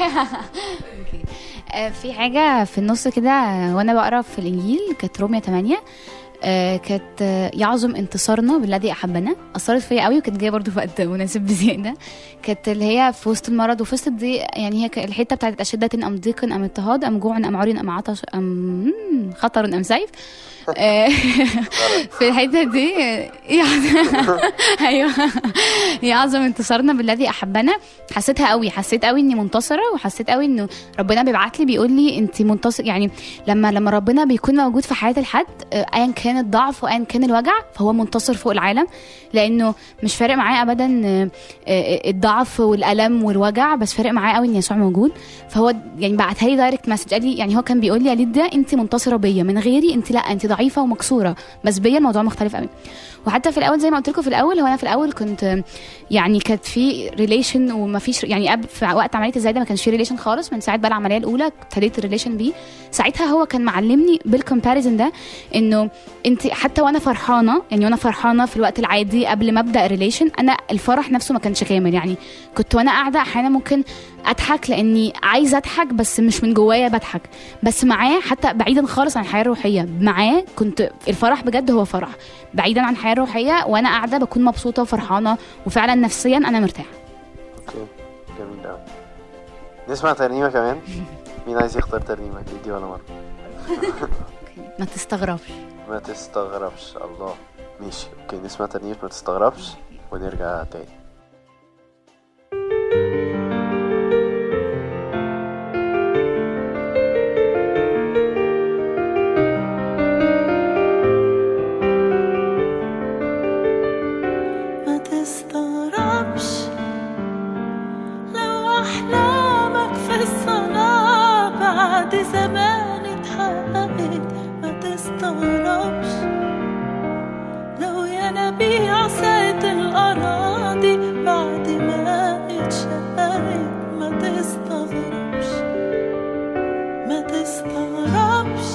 Speaker 3: أوكي. آه، في حاجة في النص كده آه، وانا بقرا في الانجيل كانت رومية 8 آه، كانت آه، يعظم انتصارنا بالذي احبنا اثرت فيا قوي وكانت جايه برضو في وقت مناسب بزياده كانت اللي هي في وسط المرض وفي وسط دي يعني هي ك- الحته بتاعت اشده ام ضيق ام اضطهاد ام جوع ام عري ام عطش ام مم، خطر ام سيف آه، في الحته دي آه، يعني ايوه هي اعظم انتصارنا بالذي احبنا حسيتها قوي حسيت قوي اني منتصره وحسيت قوي انه ربنا بيبعت لي بيقول لي انت منتصر يعني لما لما ربنا بيكون موجود في حياه الحد آه، ايا كان الضعف وايا كان الوجع فهو منتصر فوق العالم لانه مش فارق معاه ابدا آه، آه، الضعف والالم والوجع بس فارق معاه قوي ان يسوع موجود فهو يعني بعتها لي دايركت مسج قال لي يعني هو كان بيقول لي يا ليديا انت منتصره بيا من غيري انت لا انت ضعيفه ومكسوره بس بيا الموضوع مختلف قوي وحتى في الاول زي ما قلت لكم في الاول هو انا في الاول كنت يعني كانت في ريليشن وما فيش يعني قبل في وقت عمليه الزايده ما كانش في ريليشن خالص من ساعه بقى العمليه الاولى ابتديت الريليشن بيه ساعتها هو كان معلمني بالكومباريزن ده انه انت حتى وانا فرحانه يعني وانا فرحانه في الوقت العادي قبل ما ابدا الريليشن انا الفرح نفسه ما كانش كامل يعني كنت وانا قاعده احيانا ممكن اضحك لاني عايزه اضحك بس مش من جوايا بضحك بس معاه حتى بعيدا خالص عن الحياه الروحيه معاه كنت الفرح بجد هو فرح بعيدا عن الحياه الروحيه وانا قاعده بكون مبسوطه وفرحانه وفعلا نفسيا انا مرتاحه
Speaker 1: اوكي جميل قوي نسمع ترنيمة كمان مين عايز يختار ترنيمة دي ولا مرة
Speaker 3: ما تستغربش
Speaker 1: ما تستغربش الله ماشي اوكي نسمع ترنيمة ما تستغربش ونرجع تاني
Speaker 4: ما تستغربش لو أحلامك في الصلاة بعد زمان اتحققت ما تستغربش لو ينابيع ساعة الأراضي بعد ما اتشققت ما تستغربش ما تستغربش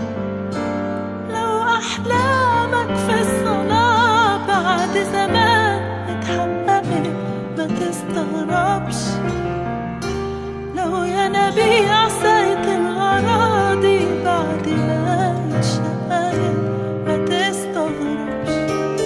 Speaker 4: لو أحلامك في الصلاة بعد زمان اتحققت ما تستغربش لو ينابيع ساعة الأراضي بعد ما اتشققت ما تستغربش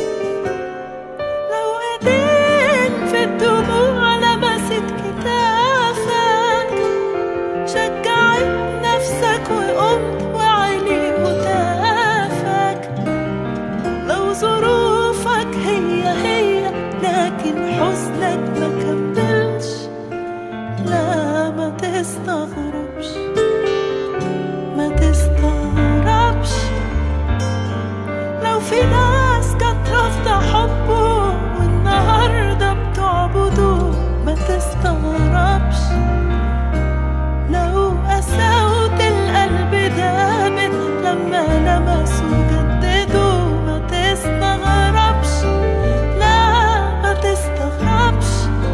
Speaker 4: لو ايدين في الدموع لمست كتافك شجعت نفسك وقمت وعلي هتافك لو ظروفك هي هي لكن حزنك ما كملش لا ما تستغربش ما تستغربش لو في ناس كانت رافضة حبه والنهاردة بتعبده ما تستغربش لو قساوة القلب دامت لما لمسوا جددوا ما تستغربش لا ما تستغربش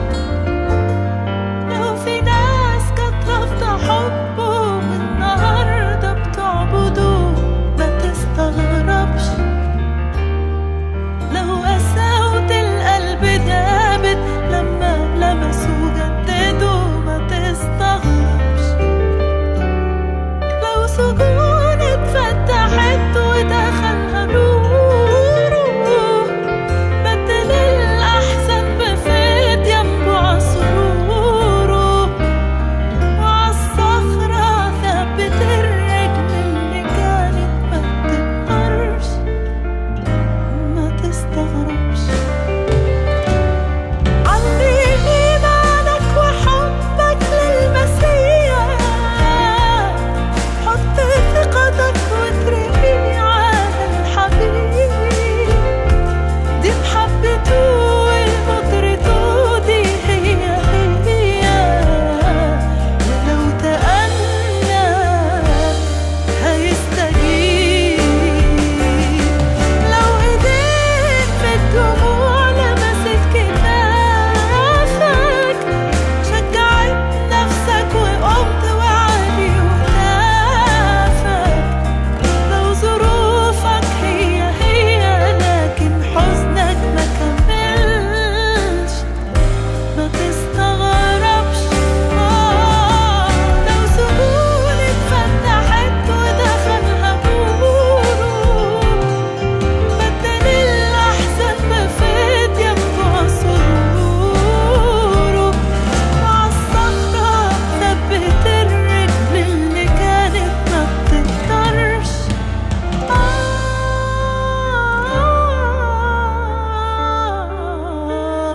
Speaker 4: لو في ناس كانت رافضة حبه والنهاردة بتعبده ما تستغربش لو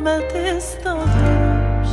Speaker 4: ما تستغربش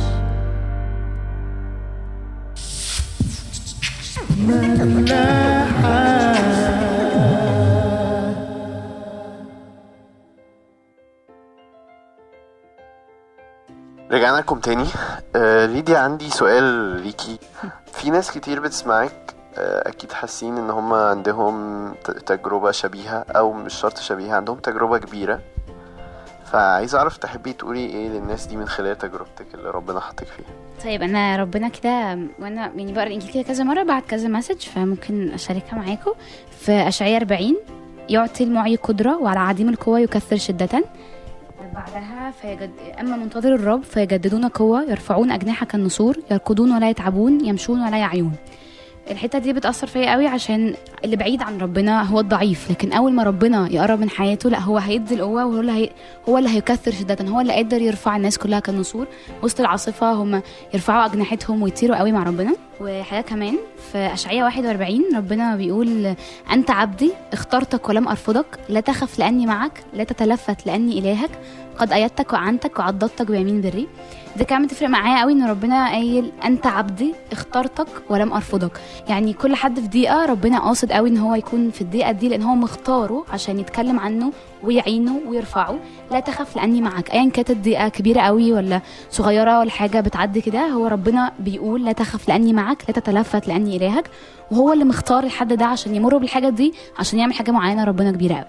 Speaker 1: رجعنا لكم تاني آه ليديا عندي سؤال ليكي في ناس كتير بتسمعك آه اكيد حاسين ان هم عندهم ت- تجربة شبيهة او مش شرط شبيهة عندهم تجربة كبيرة فعايز اعرف تحبي تقولي ايه للناس دي من خلال تجربتك اللي ربنا حطك فيها
Speaker 3: طيب انا ربنا كده وانا يعني بقرا الانجيل كده كذا مره بعت كذا مسج فممكن اشاركها معاكم في اشعياء 40 يعطي المعي قدره وعلى عديم القوه يكثر شده بعدها فيجد اما منتظر الرب فيجددون قوه يرفعون اجنحه كالنسور يركضون ولا يتعبون يمشون ولا يعيون الحته دي بتاثر فيا قوي عشان اللي بعيد عن ربنا هو الضعيف لكن اول ما ربنا يقرب من حياته لا هو هيدي القوه وهو اللي هي هو اللي هيكثر شده هو اللي قادر يرفع الناس كلها كالنسور وسط العاصفه هم يرفعوا اجنحتهم ويطيروا قوي مع ربنا وحاجه كمان في اشعياء 41 ربنا بيقول انت عبدي اخترتك ولم ارفضك لا تخف لاني معك لا تتلفت لاني الهك قد ايدتك وعنتك وعضدتك بيمين بري ده كمان بتفرق معايا قوي ان ربنا قايل انت عبدي اخترتك ولم ارفضك يعني كل حد في ضيقه ربنا قاصد قوي ان هو يكون في الضيقه دي لان هو مختاره عشان يتكلم عنه ويعينه ويرفعه لا تخف لاني معك ايا كانت الضيقه كبيره قوي ولا صغيره ولا حاجه بتعدي كده هو ربنا بيقول لا تخف لاني معك لا تتلفت لاني الهك وهو اللي مختار الحد ده عشان يمر بالحاجه دي عشان يعمل حاجه معينه ربنا كبيره قوي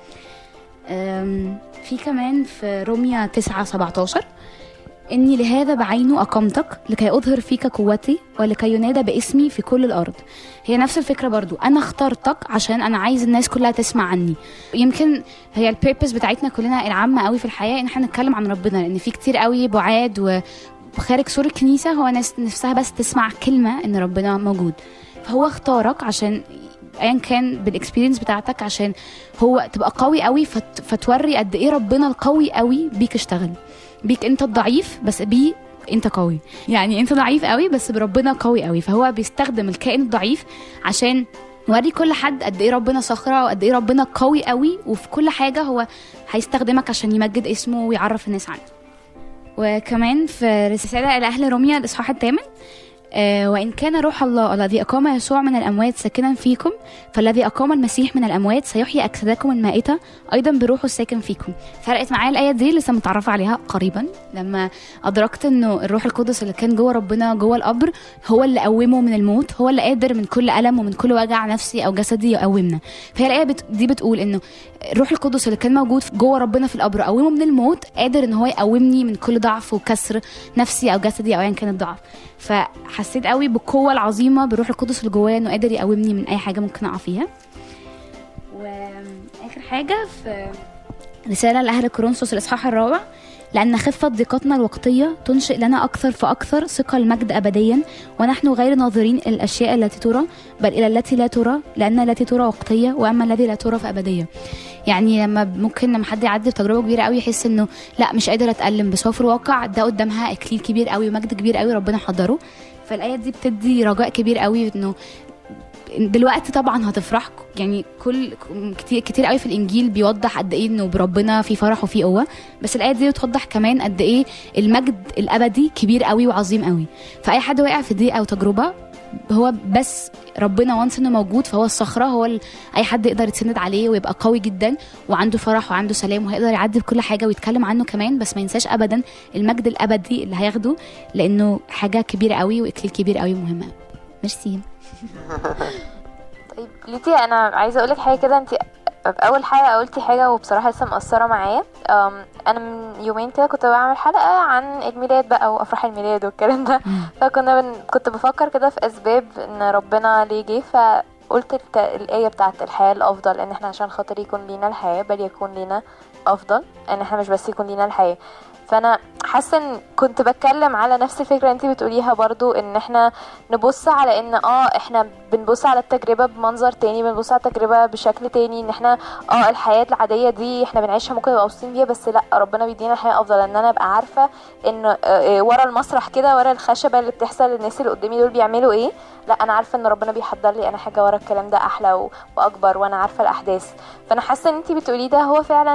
Speaker 3: أم، في كمان في روميا 9 17 إني لهذا بعينه أقمتك لكي أظهر فيك قوتي ولكي ينادى باسمي في كل الأرض هي نفس الفكرة برضو أنا اخترتك عشان أنا عايز الناس كلها تسمع عني يمكن هي البيربس بتاعتنا كلنا العامة قوي في الحياة إن احنا نتكلم عن ربنا لأن في كتير قوي بعاد و خارج سور الكنيسة هو ناس نفسها بس تسمع كلمة إن ربنا موجود فهو اختارك عشان ايا كان بالاكسبيرينس بتاعتك عشان هو تبقى قوي قوي فت... فتوري قد ايه ربنا القوي قوي بيك اشتغل بيك انت الضعيف بس بيه انت قوي يعني انت ضعيف قوي بس بربنا قوي قوي فهو بيستخدم الكائن الضعيف عشان يوري كل حد قد ايه ربنا صخره وقد ايه ربنا قوي قوي وفي كل حاجه هو هيستخدمك عشان يمجد اسمه ويعرف الناس عنه وكمان في رسالة إلى أهل روميا الإصحاح الثامن آه، وإن كان روح الله الذي أقام يسوع من الأموات ساكنا فيكم فالذي أقام المسيح من الأموات سيحيي أجسادكم المائتة أيضا بروحه الساكن فيكم فرقت معايا الآية دي لسه متعرفة عليها قريبا لما أدركت إنه الروح القدس اللي كان جوه ربنا جوه القبر هو اللي قومه من الموت هو اللي قادر من كل ألم ومن كل وجع نفسي أو جسدي يقومنا فهي الآية بت... دي بتقول إنه الروح القدس اللي كان موجود جوه ربنا في القبر قومه من الموت قادر إن هو يقومني من كل ضعف وكسر نفسي أو جسدي أو أيا كان الضعف فحسيت قوي بالقوه العظيمه بالروح القدس اللي جوايا انه قادر يقومني من اي حاجه ممكن اقع فيها واخر حاجه في رساله لاهل كورنثوس الاصحاح الرابع لأن خفة ضيقتنا الوقتية تنشئ لنا أكثر فأكثر ثقة المجد أبديا ونحن غير ناظرين إلى الأشياء التي ترى بل إلى التي لا ترى لأن التي ترى وقتية وأما الذي لا ترى فأبدية يعني لما ممكن لما حد يعدي بتجربة كبيرة قوي يحس إنه لا مش قادر أتألم بس هو في الواقع ده قدامها إكليل كبير قوي ومجد كبير قوي ربنا حضره فالآية دي بتدي رجاء كبير قوي إنه دلوقتي طبعا هتفرح يعني كل كتير كتير قوي في الانجيل بيوضح قد ايه انه بربنا في فرح وفي قوه بس الايه دي بتوضح كمان قد ايه المجد الابدي كبير قوي وعظيم قوي فاي حد واقع في ضيقه او تجربه هو بس ربنا وانس انه موجود فهو الصخره هو ال... اي حد يقدر يتسند عليه ويبقى قوي جدا وعنده فرح وعنده سلام وهيقدر يعدي بكل حاجه ويتكلم عنه كمان بس ما ينساش ابدا المجد الابدي اللي هياخده لانه حاجه كبيره قوي واكليل كبير قوي ومهم قوي ميرسي
Speaker 2: طيب ليتي انا عايزه اقول لك حاجه كده انت اول حاجه قلتي حاجه وبصراحه لسه مأثره معايا أم، انا من يومين كده كنت بعمل حلقه عن الميلاد بقى وافراح الميلاد والكلام ده فكنا بن... كنت بفكر كده في اسباب ان ربنا ليه جه فقلت الت... الايه بتاعت الحياه الافضل ان احنا عشان خاطر يكون لينا الحياه بل يكون لينا افضل ان احنا مش بس يكون لينا الحياه فانا حاسه ان كنت بتكلم على نفس الفكره اللي انت بتقوليها برضو ان احنا نبص على ان اه احنا بنبص على التجربه بمنظر تاني بنبص على التجربه بشكل تاني ان احنا اه الحياه العاديه دي احنا بنعيشها ممكن نبقى مبسوطين بيها بس لا ربنا بيدينا الحياه افضل ان انا ابقى عارفه ان آه، آه، ورا المسرح كده ورا الخشبه اللي بتحصل للناس اللي قدامي دول بيعملوا ايه لا انا عارفه ان ربنا بيحضر لي انا حاجه ورا الكلام ده احلى و- واكبر وانا عارفه الاحداث فانا حاسه ان انت بتقوليه ده هو فعلا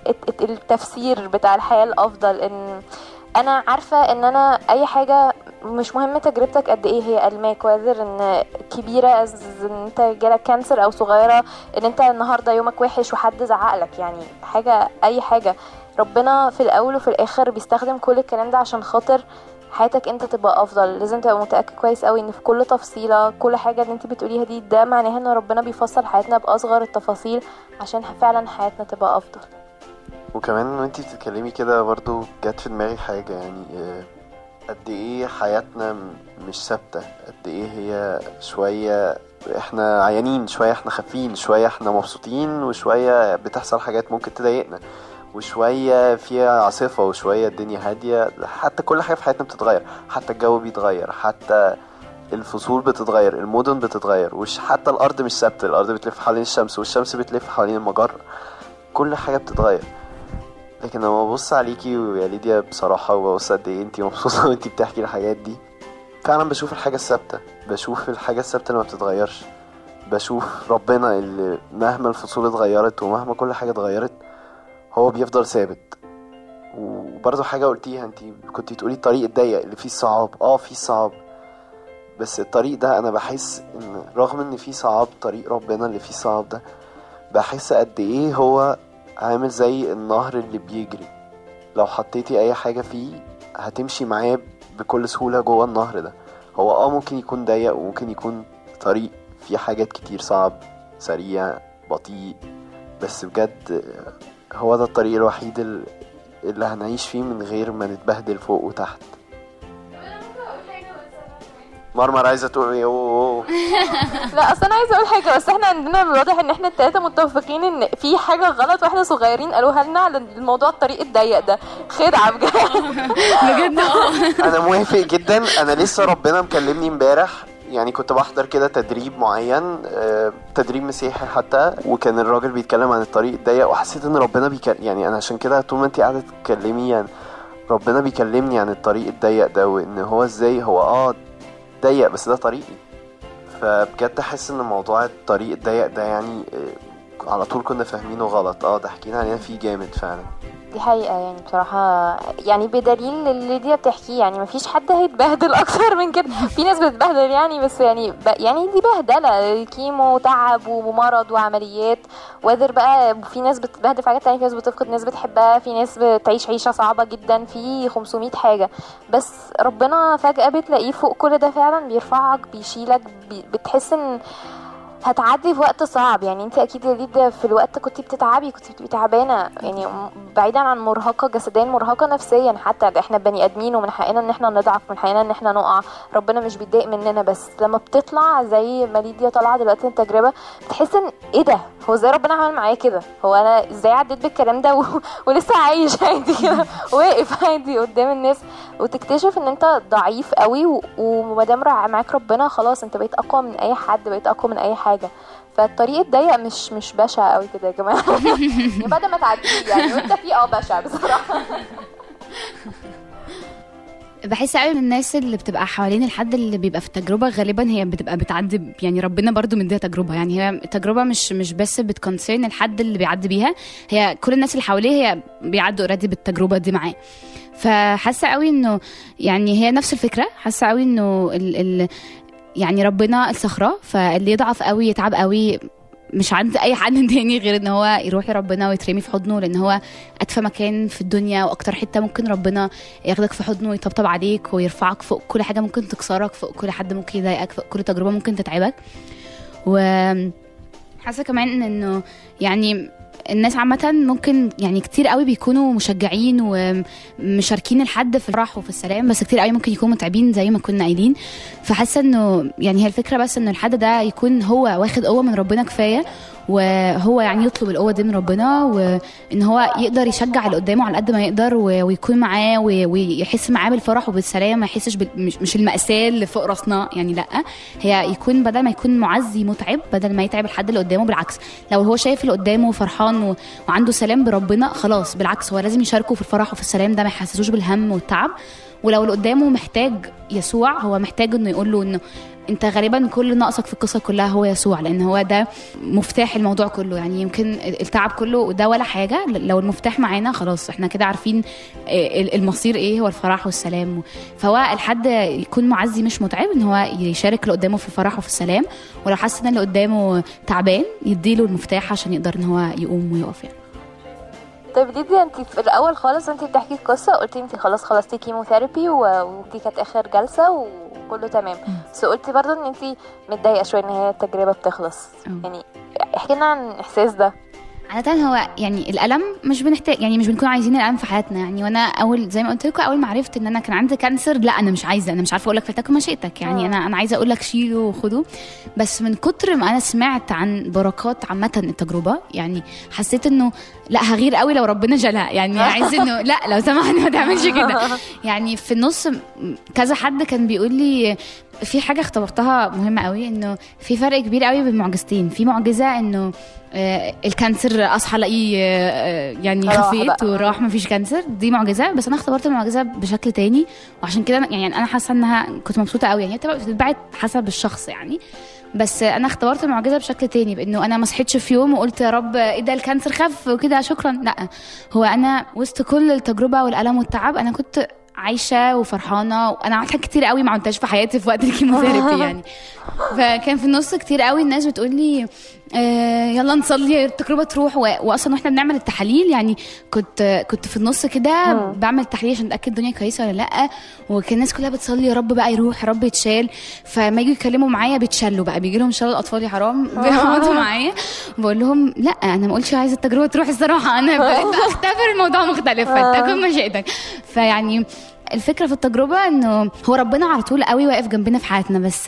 Speaker 2: الت- الت- التفسير بتاع الحياه الافضل ان انا عارفه ان انا اي حاجه مش مهم تجربتك قد ايه هي الماك وذر ان كبيره از ان انت جالك كانسر او صغيره ان انت النهارده يومك وحش وحد زعقلك يعني حاجه اي حاجه ربنا في الاول وفي الاخر بيستخدم كل الكلام ده عشان خاطر حياتك انت تبقى افضل لازم تبقى متاكد كويس قوي ان في كل تفصيله كل حاجه اللي انت بتقوليها دي ده معناها ان ربنا بيفصل حياتنا باصغر التفاصيل عشان فعلا حياتنا تبقى افضل
Speaker 1: وكمان وانتي بتتكلمي كده برضو جت في دماغي حاجة يعني آه، قد ايه حياتنا م- مش ثابتة قد ايه هي شوية احنا عيانين شوية احنا خافين شوية احنا مبسوطين وشوية بتحصل حاجات ممكن تضايقنا وشوية فيها عاصفة وشوية الدنيا هادية حتى كل حاجة في حياتنا بتتغير حتى الجو بيتغير حتى الفصول بتتغير المدن بتتغير وش حتى الأرض مش ثابتة الأرض بتلف حوالين الشمس والشمس بتلف حوالين المجرة كل حاجة بتتغير لكن لما ببص عليكي ويا ليديا بصراحة وببص قد ايه انتي مبسوطة وانتي بتحكي الحاجات دي فعلا بشوف الحاجة الثابتة بشوف الحاجة الثابتة اللي ما بتتغيرش بشوف ربنا اللي مهما الفصول اتغيرت ومهما كل حاجة اتغيرت هو بيفضل ثابت وبرضه حاجة قلتيها انتي كنتي تقولي الطريق الضيق اللي فيه صعاب اه فيه صعاب بس الطريق ده انا بحس ان رغم ان فيه صعاب طريق ربنا اللي فيه صعاب ده بحس قد ايه هو عامل زي النهر اللي بيجري لو حطيتي اي حاجة فيه هتمشي معاه بكل سهولة جوه النهر ده هو اه ممكن يكون ضيق وممكن يكون طريق فيه حاجات كتير صعب سريع بطيء بس بجد هو ده الطريق الوحيد ال- اللي هنعيش فيه من غير ما نتبهدل فوق وتحت مرمر عايزة تقول ايه أوه أوه.
Speaker 2: لا اصل انا عايزه اقول حاجه بس احنا عندنا واضح ان احنا التلاته متفقين ان في حاجه غلط واحنا صغيرين قالوها لنا على الموضوع الطريق الضيق ده خدعه بجد
Speaker 3: بجد اه
Speaker 1: انا موافق جدا انا لسه ربنا مكلمني امبارح يعني كنت بحضر كده تدريب معين آه، تدريب مسيحي حتى وكان الراجل بيتكلم عن الطريق الضيق وحسيت ان ربنا بيكلم يعني انا عشان كده طول ما انت قاعده تتكلمي يعني ربنا بيكلمني عن الطريق الضيق ده وان هو ازاي هو اه ضيق بس ده طريقي فبجد احس ان موضوع الطريق الضيق ده يعني آه، على طول كنا فاهمينه غلط اه ده حكينا علينا فيه جامد فعلا
Speaker 2: دي حقيقة يعني بصراحة يعني بدليل اللي دي بتحكيه يعني مفيش حد هيتبهدل أكتر من كده في ناس بتتبهدل يعني بس يعني ب... يعني دي بهدلة كيمو وتعب ومرض وعمليات وقادر بقى في ناس بتتبهدل في حاجات تانية في ناس بتفقد ناس بتحبها في ناس بتعيش عيشة صعبة جدا في 500 حاجة بس ربنا فجأة بتلاقيه فوق كل ده فعلا بيرفعك بيشيلك بي... بتحس ان هتعدي في وقت صعب يعني انت اكيد يا ليد في الوقت كنت بتتعبي كنت بتبقي تعبانه يعني م- بعيدا عن مرهقه جسديا مرهقه نفسيا حتى ده احنا بني ادمين ومن حقنا ان احنا نضعف من حقنا ان احنا نقع ربنا مش بيتضايق مننا بس لما بتطلع زي ما ليديا طالعه دلوقتي من التجربه بتحس ان ايه ده هو ازاي ربنا عمل معايا كده هو انا ازاي عديت بالكلام ده و... ولسه عايش عادي كده واقف عادي قدام الناس وتكتشف ان انت ضعيف قوي و- ومادام رع- معاك ربنا خلاص انت بقيت اقوى من اي حد بقيت اقوى من اي حاجه فالطريق الضيق مش مش بشع قوي كده يا جماعه يعني بعد ما تعديه يعني وانت فيه اه بشع بصراحه
Speaker 3: بحس قوي من الناس اللي بتبقى حوالين الحد اللي بيبقى في التجربه غالبا هي بتبقى بتعدي ب- يعني ربنا برضو مديها تجربه يعني هي التجربه مش مش بس بتكونسيرن الحد اللي بيعدي بيها هي كل الناس اللي حواليه هي بيعدوا اوريدي بالتجربه دي معاه فحاسه قوي انه يعني هي نفس الفكره حاسه قوي انه ال ال يعني ربنا الصخره فاللي يضعف قوي يتعب قوي مش عند اي حد تاني غير ان هو يروح لربنا ويترمي في حضنه لان هو ادفى مكان في الدنيا واكتر حته ممكن ربنا ياخدك في حضنه ويطبطب عليك ويرفعك فوق كل حاجه ممكن تكسرك فوق كل حد ممكن يضايقك فوق كل تجربه ممكن تتعبك و حاسه كمان انه يعني الناس عامة ممكن يعني كتير قوي بيكونوا مشجعين ومشاركين الحد في الفرح وفي السلام بس كتير قوي ممكن يكونوا متعبين زي ما كنا قايلين فحاسه انه يعني هي الفكره بس انه الحد ده يكون هو واخد قوه من ربنا كفايه وهو يعني يطلب القوه دي من ربنا وان هو يقدر يشجع اللي قدامه على قد ما يقدر و- ويكون معاه و- ويحس معاه بالفرح وبالسلام ما يحسش بال- مش, مش المأساة اللي فوق راسنا يعني لا هي يكون بدل ما يكون معزي متعب بدل ما يتعب الحد اللي قدامه بالعكس لو هو شايف اللي قدامه فرحان و... وعنده سلام بربنا خلاص بالعكس هو لازم يشاركه في الفرح وفي السلام ده ما يحسسوش بالهم والتعب ولو اللي قدامه محتاج يسوع هو محتاج انه يقول له انه انت غالبا كل اللي ناقصك في القصه كلها هو يسوع لان هو ده مفتاح الموضوع كله يعني يمكن التعب كله ده ولا حاجه لو المفتاح معانا خلاص احنا كده عارفين ال- المصير ايه هو الفرح والسلام فهو الحد يكون معزي مش متعب ان هو يشارك اللي قدامه في الفرح وفي السلام ولو حس ان اللي قدامه تعبان يديله المفتاح عشان يقدر ان هو يقوم ويقف يعني
Speaker 2: طيب ديدي انت في الاول خالص انت بتحكي القصه قلتي انت خلاص خلصتي كيموثيرابي و- ودي كانت اخر جلسه وكله تمام بس قلتي برضه ان انت متضايقه شويه ان هي التجربه بتخلص
Speaker 3: اه.
Speaker 2: يعني احكي لنا عن الاحساس ده
Speaker 3: عادة هو يعني الألم مش بنحتاج يعني مش بنكون عايزين الألم في حياتنا يعني وأنا أول زي ما قلت لكم أول ما عرفت إن أنا كان عندي كانسر لا أنا مش عايزة أنا مش عارفة أقول لك فلتكن مشيئتك يعني
Speaker 2: آه.
Speaker 3: أنا أنا عايزة أقول لك شيله وخده بس من كتر ما أنا سمعت عن بركات عامة التجربة يعني حسيت إنه لا هغير قوي لو ربنا جالها يعني عايز إنه لا لو سمحت ما تعملش كده يعني في النص م- كذا حد كان بيقول لي في حاجة اختبرتها مهمة قوي انه في فرق كبير قوي بين معجزتين في معجزة انه آه، الكانسر اصحى الاقيه آه، آه، يعني
Speaker 2: راح
Speaker 3: خفيت
Speaker 2: بقى.
Speaker 3: وراح ما فيش كانسر دي معجزة بس انا اختبرت المعجزة بشكل تاني وعشان كده أنا- يعني انا حاسة انها كنت مبسوطة قوي يعني هي بتبقى بتتبعت حسب الشخص يعني بس انا اختبرت المعجزه بشكل تاني بانه انا ما صحيتش في يوم وقلت يا رب ايه ده الكانسر خف وكده شكرا لا هو انا وسط كل التجربه والالم والتعب انا كنت عايشه وفرحانه وانا عملت حاجات كتير قوي ما عملتهاش في حياتي في وقت الكيموثيرابي يعني فكان في النص كتير قوي الناس بتقول لي آه يلا نصلي التجربه تروح و... واصلا واحنا بنعمل التحاليل يعني كنت كنت في النص كده بعمل تحليل عشان اتاكد الدنيا كويسه ولا لا وكان الناس كلها بتصلي يا رب بقى يروح يا رب يتشال فما يجوا يتكلموا معايا بيتشلوا بقى بيجي لهم شلل الاطفال يا حرام بيقعدوا معايا بقول لهم لا انا ما قلتش عايزه التجربه تروح الصراحه انا بقيت اختبر الموضوع مختلف فتكن مشيئتك فيعني الفكره في التجربه انه هو ربنا على طول قوي واقف جنبنا في حياتنا بس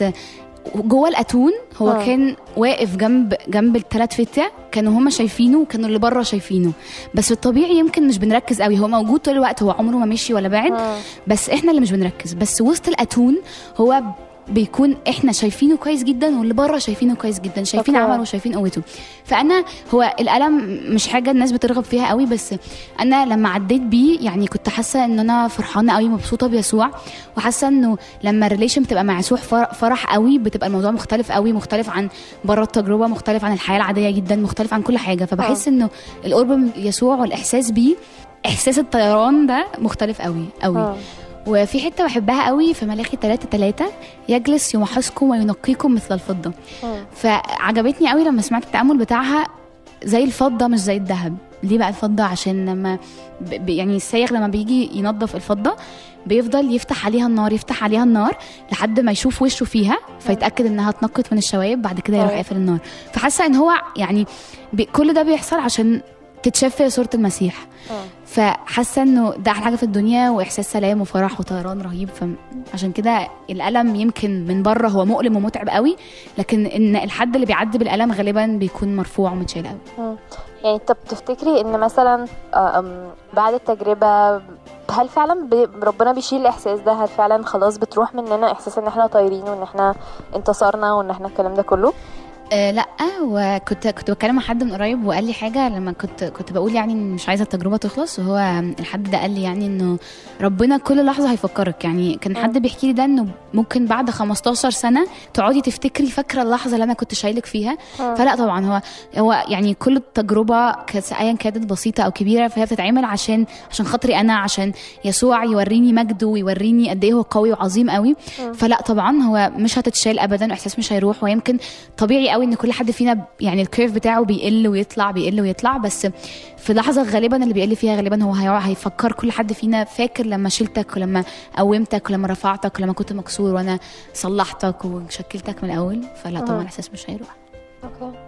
Speaker 3: جوه الاتون هو
Speaker 2: آه.
Speaker 3: كان واقف جنب جنب الثلاث فتية كانوا هما شايفينه وكانوا اللي بره شايفينه بس الطبيعي يمكن مش بنركز قوي هو موجود طول الوقت هو عمره ما مشي ولا بعد
Speaker 2: آه.
Speaker 3: بس احنا اللي مش بنركز بس وسط الاتون هو بيكون احنا شايفينه كويس جدا واللي بره شايفينه كويس جدا شايفين
Speaker 2: أوكي.
Speaker 3: عمله وشايفين قوته فانا هو الالم مش حاجه الناس بترغب فيها قوي بس انا لما عديت بيه يعني كنت حاسه ان انا فرحانه قوي مبسوطه بيسوع وحاسه انه لما الريليشن بتبقى مع يسوع فر- فرح قوي بتبقى الموضوع مختلف قوي مختلف عن بره التجربه مختلف عن الحياه العاديه جدا مختلف عن كل حاجه فبحس انه القرب من يسوع والاحساس بيه احساس الطيران ده مختلف قوي قوي
Speaker 2: آه.
Speaker 3: وفي حته بحبها قوي في ملاخي 3 3 يجلس يمحصكم وينقيكم مثل الفضه
Speaker 2: مم.
Speaker 3: فعجبتني قوي لما سمعت التامل بتاعها زي الفضه مش زي الذهب ليه بقى الفضه عشان لما ب... ب- يعني السايغ لما بيجي ينظف الفضه بيفضل يفتح عليها النار يفتح عليها النار لحد ما يشوف وشه فيها فيتاكد انها اتنقت من الشوايب بعد كده يروح
Speaker 2: أيوة.
Speaker 3: قافل النار فحاسه ان هو يعني بي... كل ده بيحصل عشان تتشاف فيها صوره المسيح
Speaker 2: آه.
Speaker 3: فحاسه انه ده احلى حاجه في الدنيا واحساس سلام وفرح وطيران رهيب فعشان كده الالم يمكن من بره هو مؤلم ومتعب قوي لكن ان الحد اللي بيعدي بالالم غالبا بيكون مرفوع ومتشال قوي
Speaker 2: مم. يعني طب تفتكري ان مثلا آه، أم، بعد التجربة هل فعلا بي- ربنا بيشيل الاحساس ده هل فعلا خلاص بتروح مننا احساس ان احنا طايرين وان احنا انتصرنا وان احنا الكلام ده كله
Speaker 3: أه لا وكنت كنت بتكلم مع حد من قريب وقال لي حاجه لما كنت كنت بقول يعني إن مش عايزه التجربه تخلص وهو الحد ده قال لي يعني انه ربنا كل لحظه هيفكرك يعني كان حد بيحكي لي ده انه ممكن بعد 15 سنه تقعدي تفتكري فاكره اللحظه اللي انا كنت شايلك فيها فلا طبعا هو هو يعني كل التجربه كانت ايا كانت بسيطه او كبيره فهي بتتعمل عشان عشان خاطري انا عشان يسوع يوريني مجده ويوريني قد ايه هو قوي وعظيم قوي فلا طبعا هو مش هتتشال ابدا واحساس مش هيروح ويمكن طبيعي قوي ان كل حد فينا يعني الكيرف بتاعه بيقل ويطلع بيقل ويطلع بس في لحظه غالبا اللي بيقل فيها غالبا هو هيقع- هيفكر كل حد فينا فاكر لما شلتك ولما قومتك ولما رفعتك ولما كنت مكسور وانا صلحتك وشكلتك من الاول فلا طبعا الاحساس مش هيروح
Speaker 2: اوكي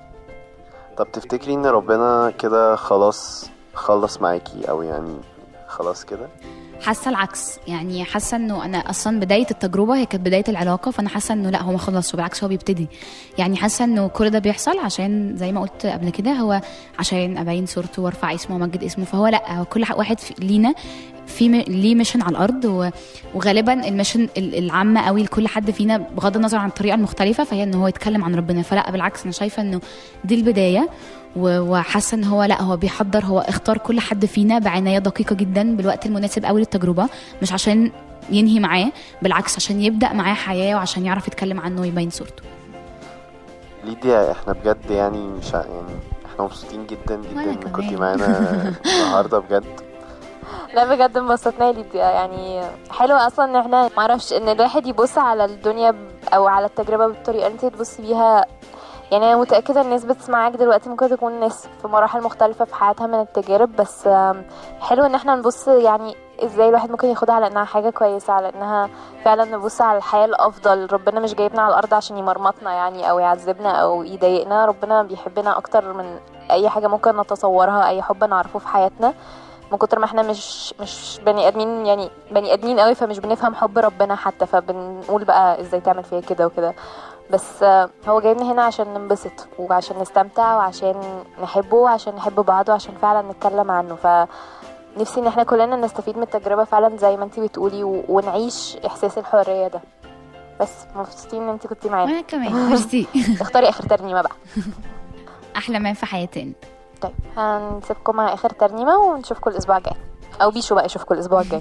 Speaker 1: طب تفتكري ان ربنا كده خلاص خلص معاكي او يعني خلاص كده
Speaker 3: حاسه العكس يعني حاسه انه انا اصلا بدايه التجربه هي كانت بدايه العلاقه فانا حاسه انه لا هو ما خلصش بالعكس هو بيبتدي يعني حاسه انه كل ده بيحصل عشان زي ما قلت قبل كده هو عشان ابين صورته وارفع اسمه وامجد اسمه فهو لا هو كل ح- واحد في- لينا في م... ليه ميشن على الارض و... وغالبا الميشن ال- العامه قوي لكل حد فينا بغض النظر عن الطريقه المختلفه فهي ان هو يتكلم عن ربنا فلا بالعكس انا شايفه انه دي البدايه و- وحاسه ان هو لا هو بيحضر هو اختار كل حد فينا بعنايه دقيقه جدا بالوقت المناسب قوي للتجربه مش عشان ينهي معاه بالعكس عشان يبدا معاه حياه وعشان يعرف يتكلم عنه ويبين صورته
Speaker 1: ليديا احنا بجد يعني مش ع- يعني احنا مبسوطين جدا
Speaker 3: وأنا
Speaker 1: جدا انك كنتي
Speaker 3: كمان.
Speaker 1: معانا النهارده بجد
Speaker 2: لا بجد انبسطنا لي دي يعني حلو اصلا ان احنا معرفش ان الواحد يبص على الدنيا ب- او على التجربه بالطريقه اللي انت تبصي بيها يعني انا متاكده الناس بتسمعك دلوقتي ممكن تكون ناس في مراحل مختلفه في حياتها من التجارب بس آم، حلو ان احنا نبص يعني ازاي الواحد ممكن ياخدها على انها حاجه كويسه على انها فعلا نبص على الحياه الافضل ربنا مش جايبنا على الارض عشان يمرمطنا يعني او يعذبنا او يضايقنا ربنا بيحبنا اكتر من اي حاجه ممكن نتصورها اي حب نعرفه في حياتنا من كتر ما احنا مش مش بني ادمين يعني بني ادمين قوي فمش بنفهم حب ربنا حتى فبنقول بقى ازاي تعمل فيا كده وكده بس آه، هو جايبنا هنا عشان ننبسط وعشان نستمتع وعشان نحبه وعشان نحب بعض وعشان فعلا نتكلم عنه ف نفسي ان احنا كلنا نستفيد من التجربه فعلا زي ما انتي بتقولي و... ونعيش احساس الحريه ده بس مبسوطين ان انتي كنتي معانا
Speaker 3: وانا كمان ميرسي
Speaker 2: اختاري اخر ترنيمه بقى
Speaker 3: احلى ما في حياتين
Speaker 2: طيب هنسيبكم مع اخر ترنيمه ونشوفكم الاسبوع الجاي او بيشو بقى يشوفكم الاسبوع الجاي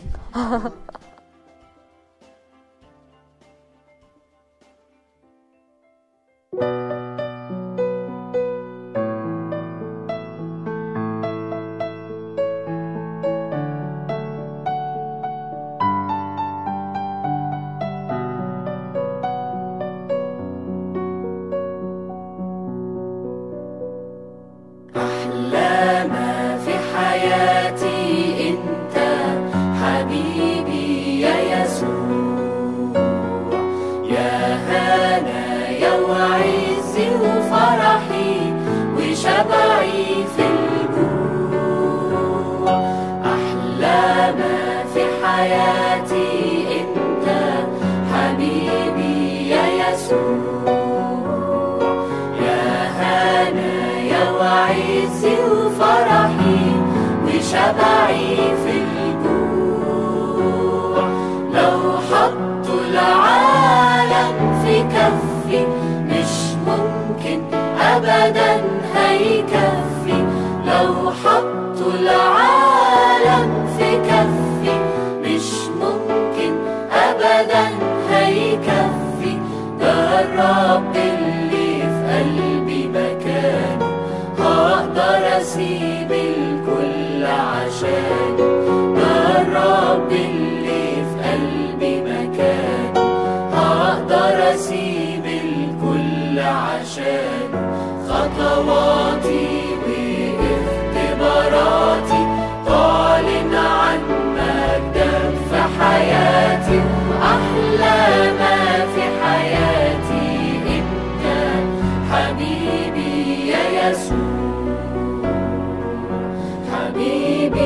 Speaker 5: أحلى ما في حياتي أنت حبيبي يا يسوع يا هنايا وعزي وفرحي وشبعي في الجوع أحلى ما في حياتي أنت حبيبي يا يسوع يا هنايا وعزي وفرحي وشبعي في الجوع لو حطوا العالم في كفي مش ممكن ابدا هيكفي لو حطوا العالم في كفي مش ممكن ابدا هيكفي ده الرب اللي في قلبي مكانه هقدر اسيب الكل عشانه ده الرب اللي في قلبي مكانه هقدر اسيب الكل عشانه خطواتي واختباراتي تعلن عن مجدك في حياتي أحلى ما في حياتي أنت حبيبي يا يسوع حبيبي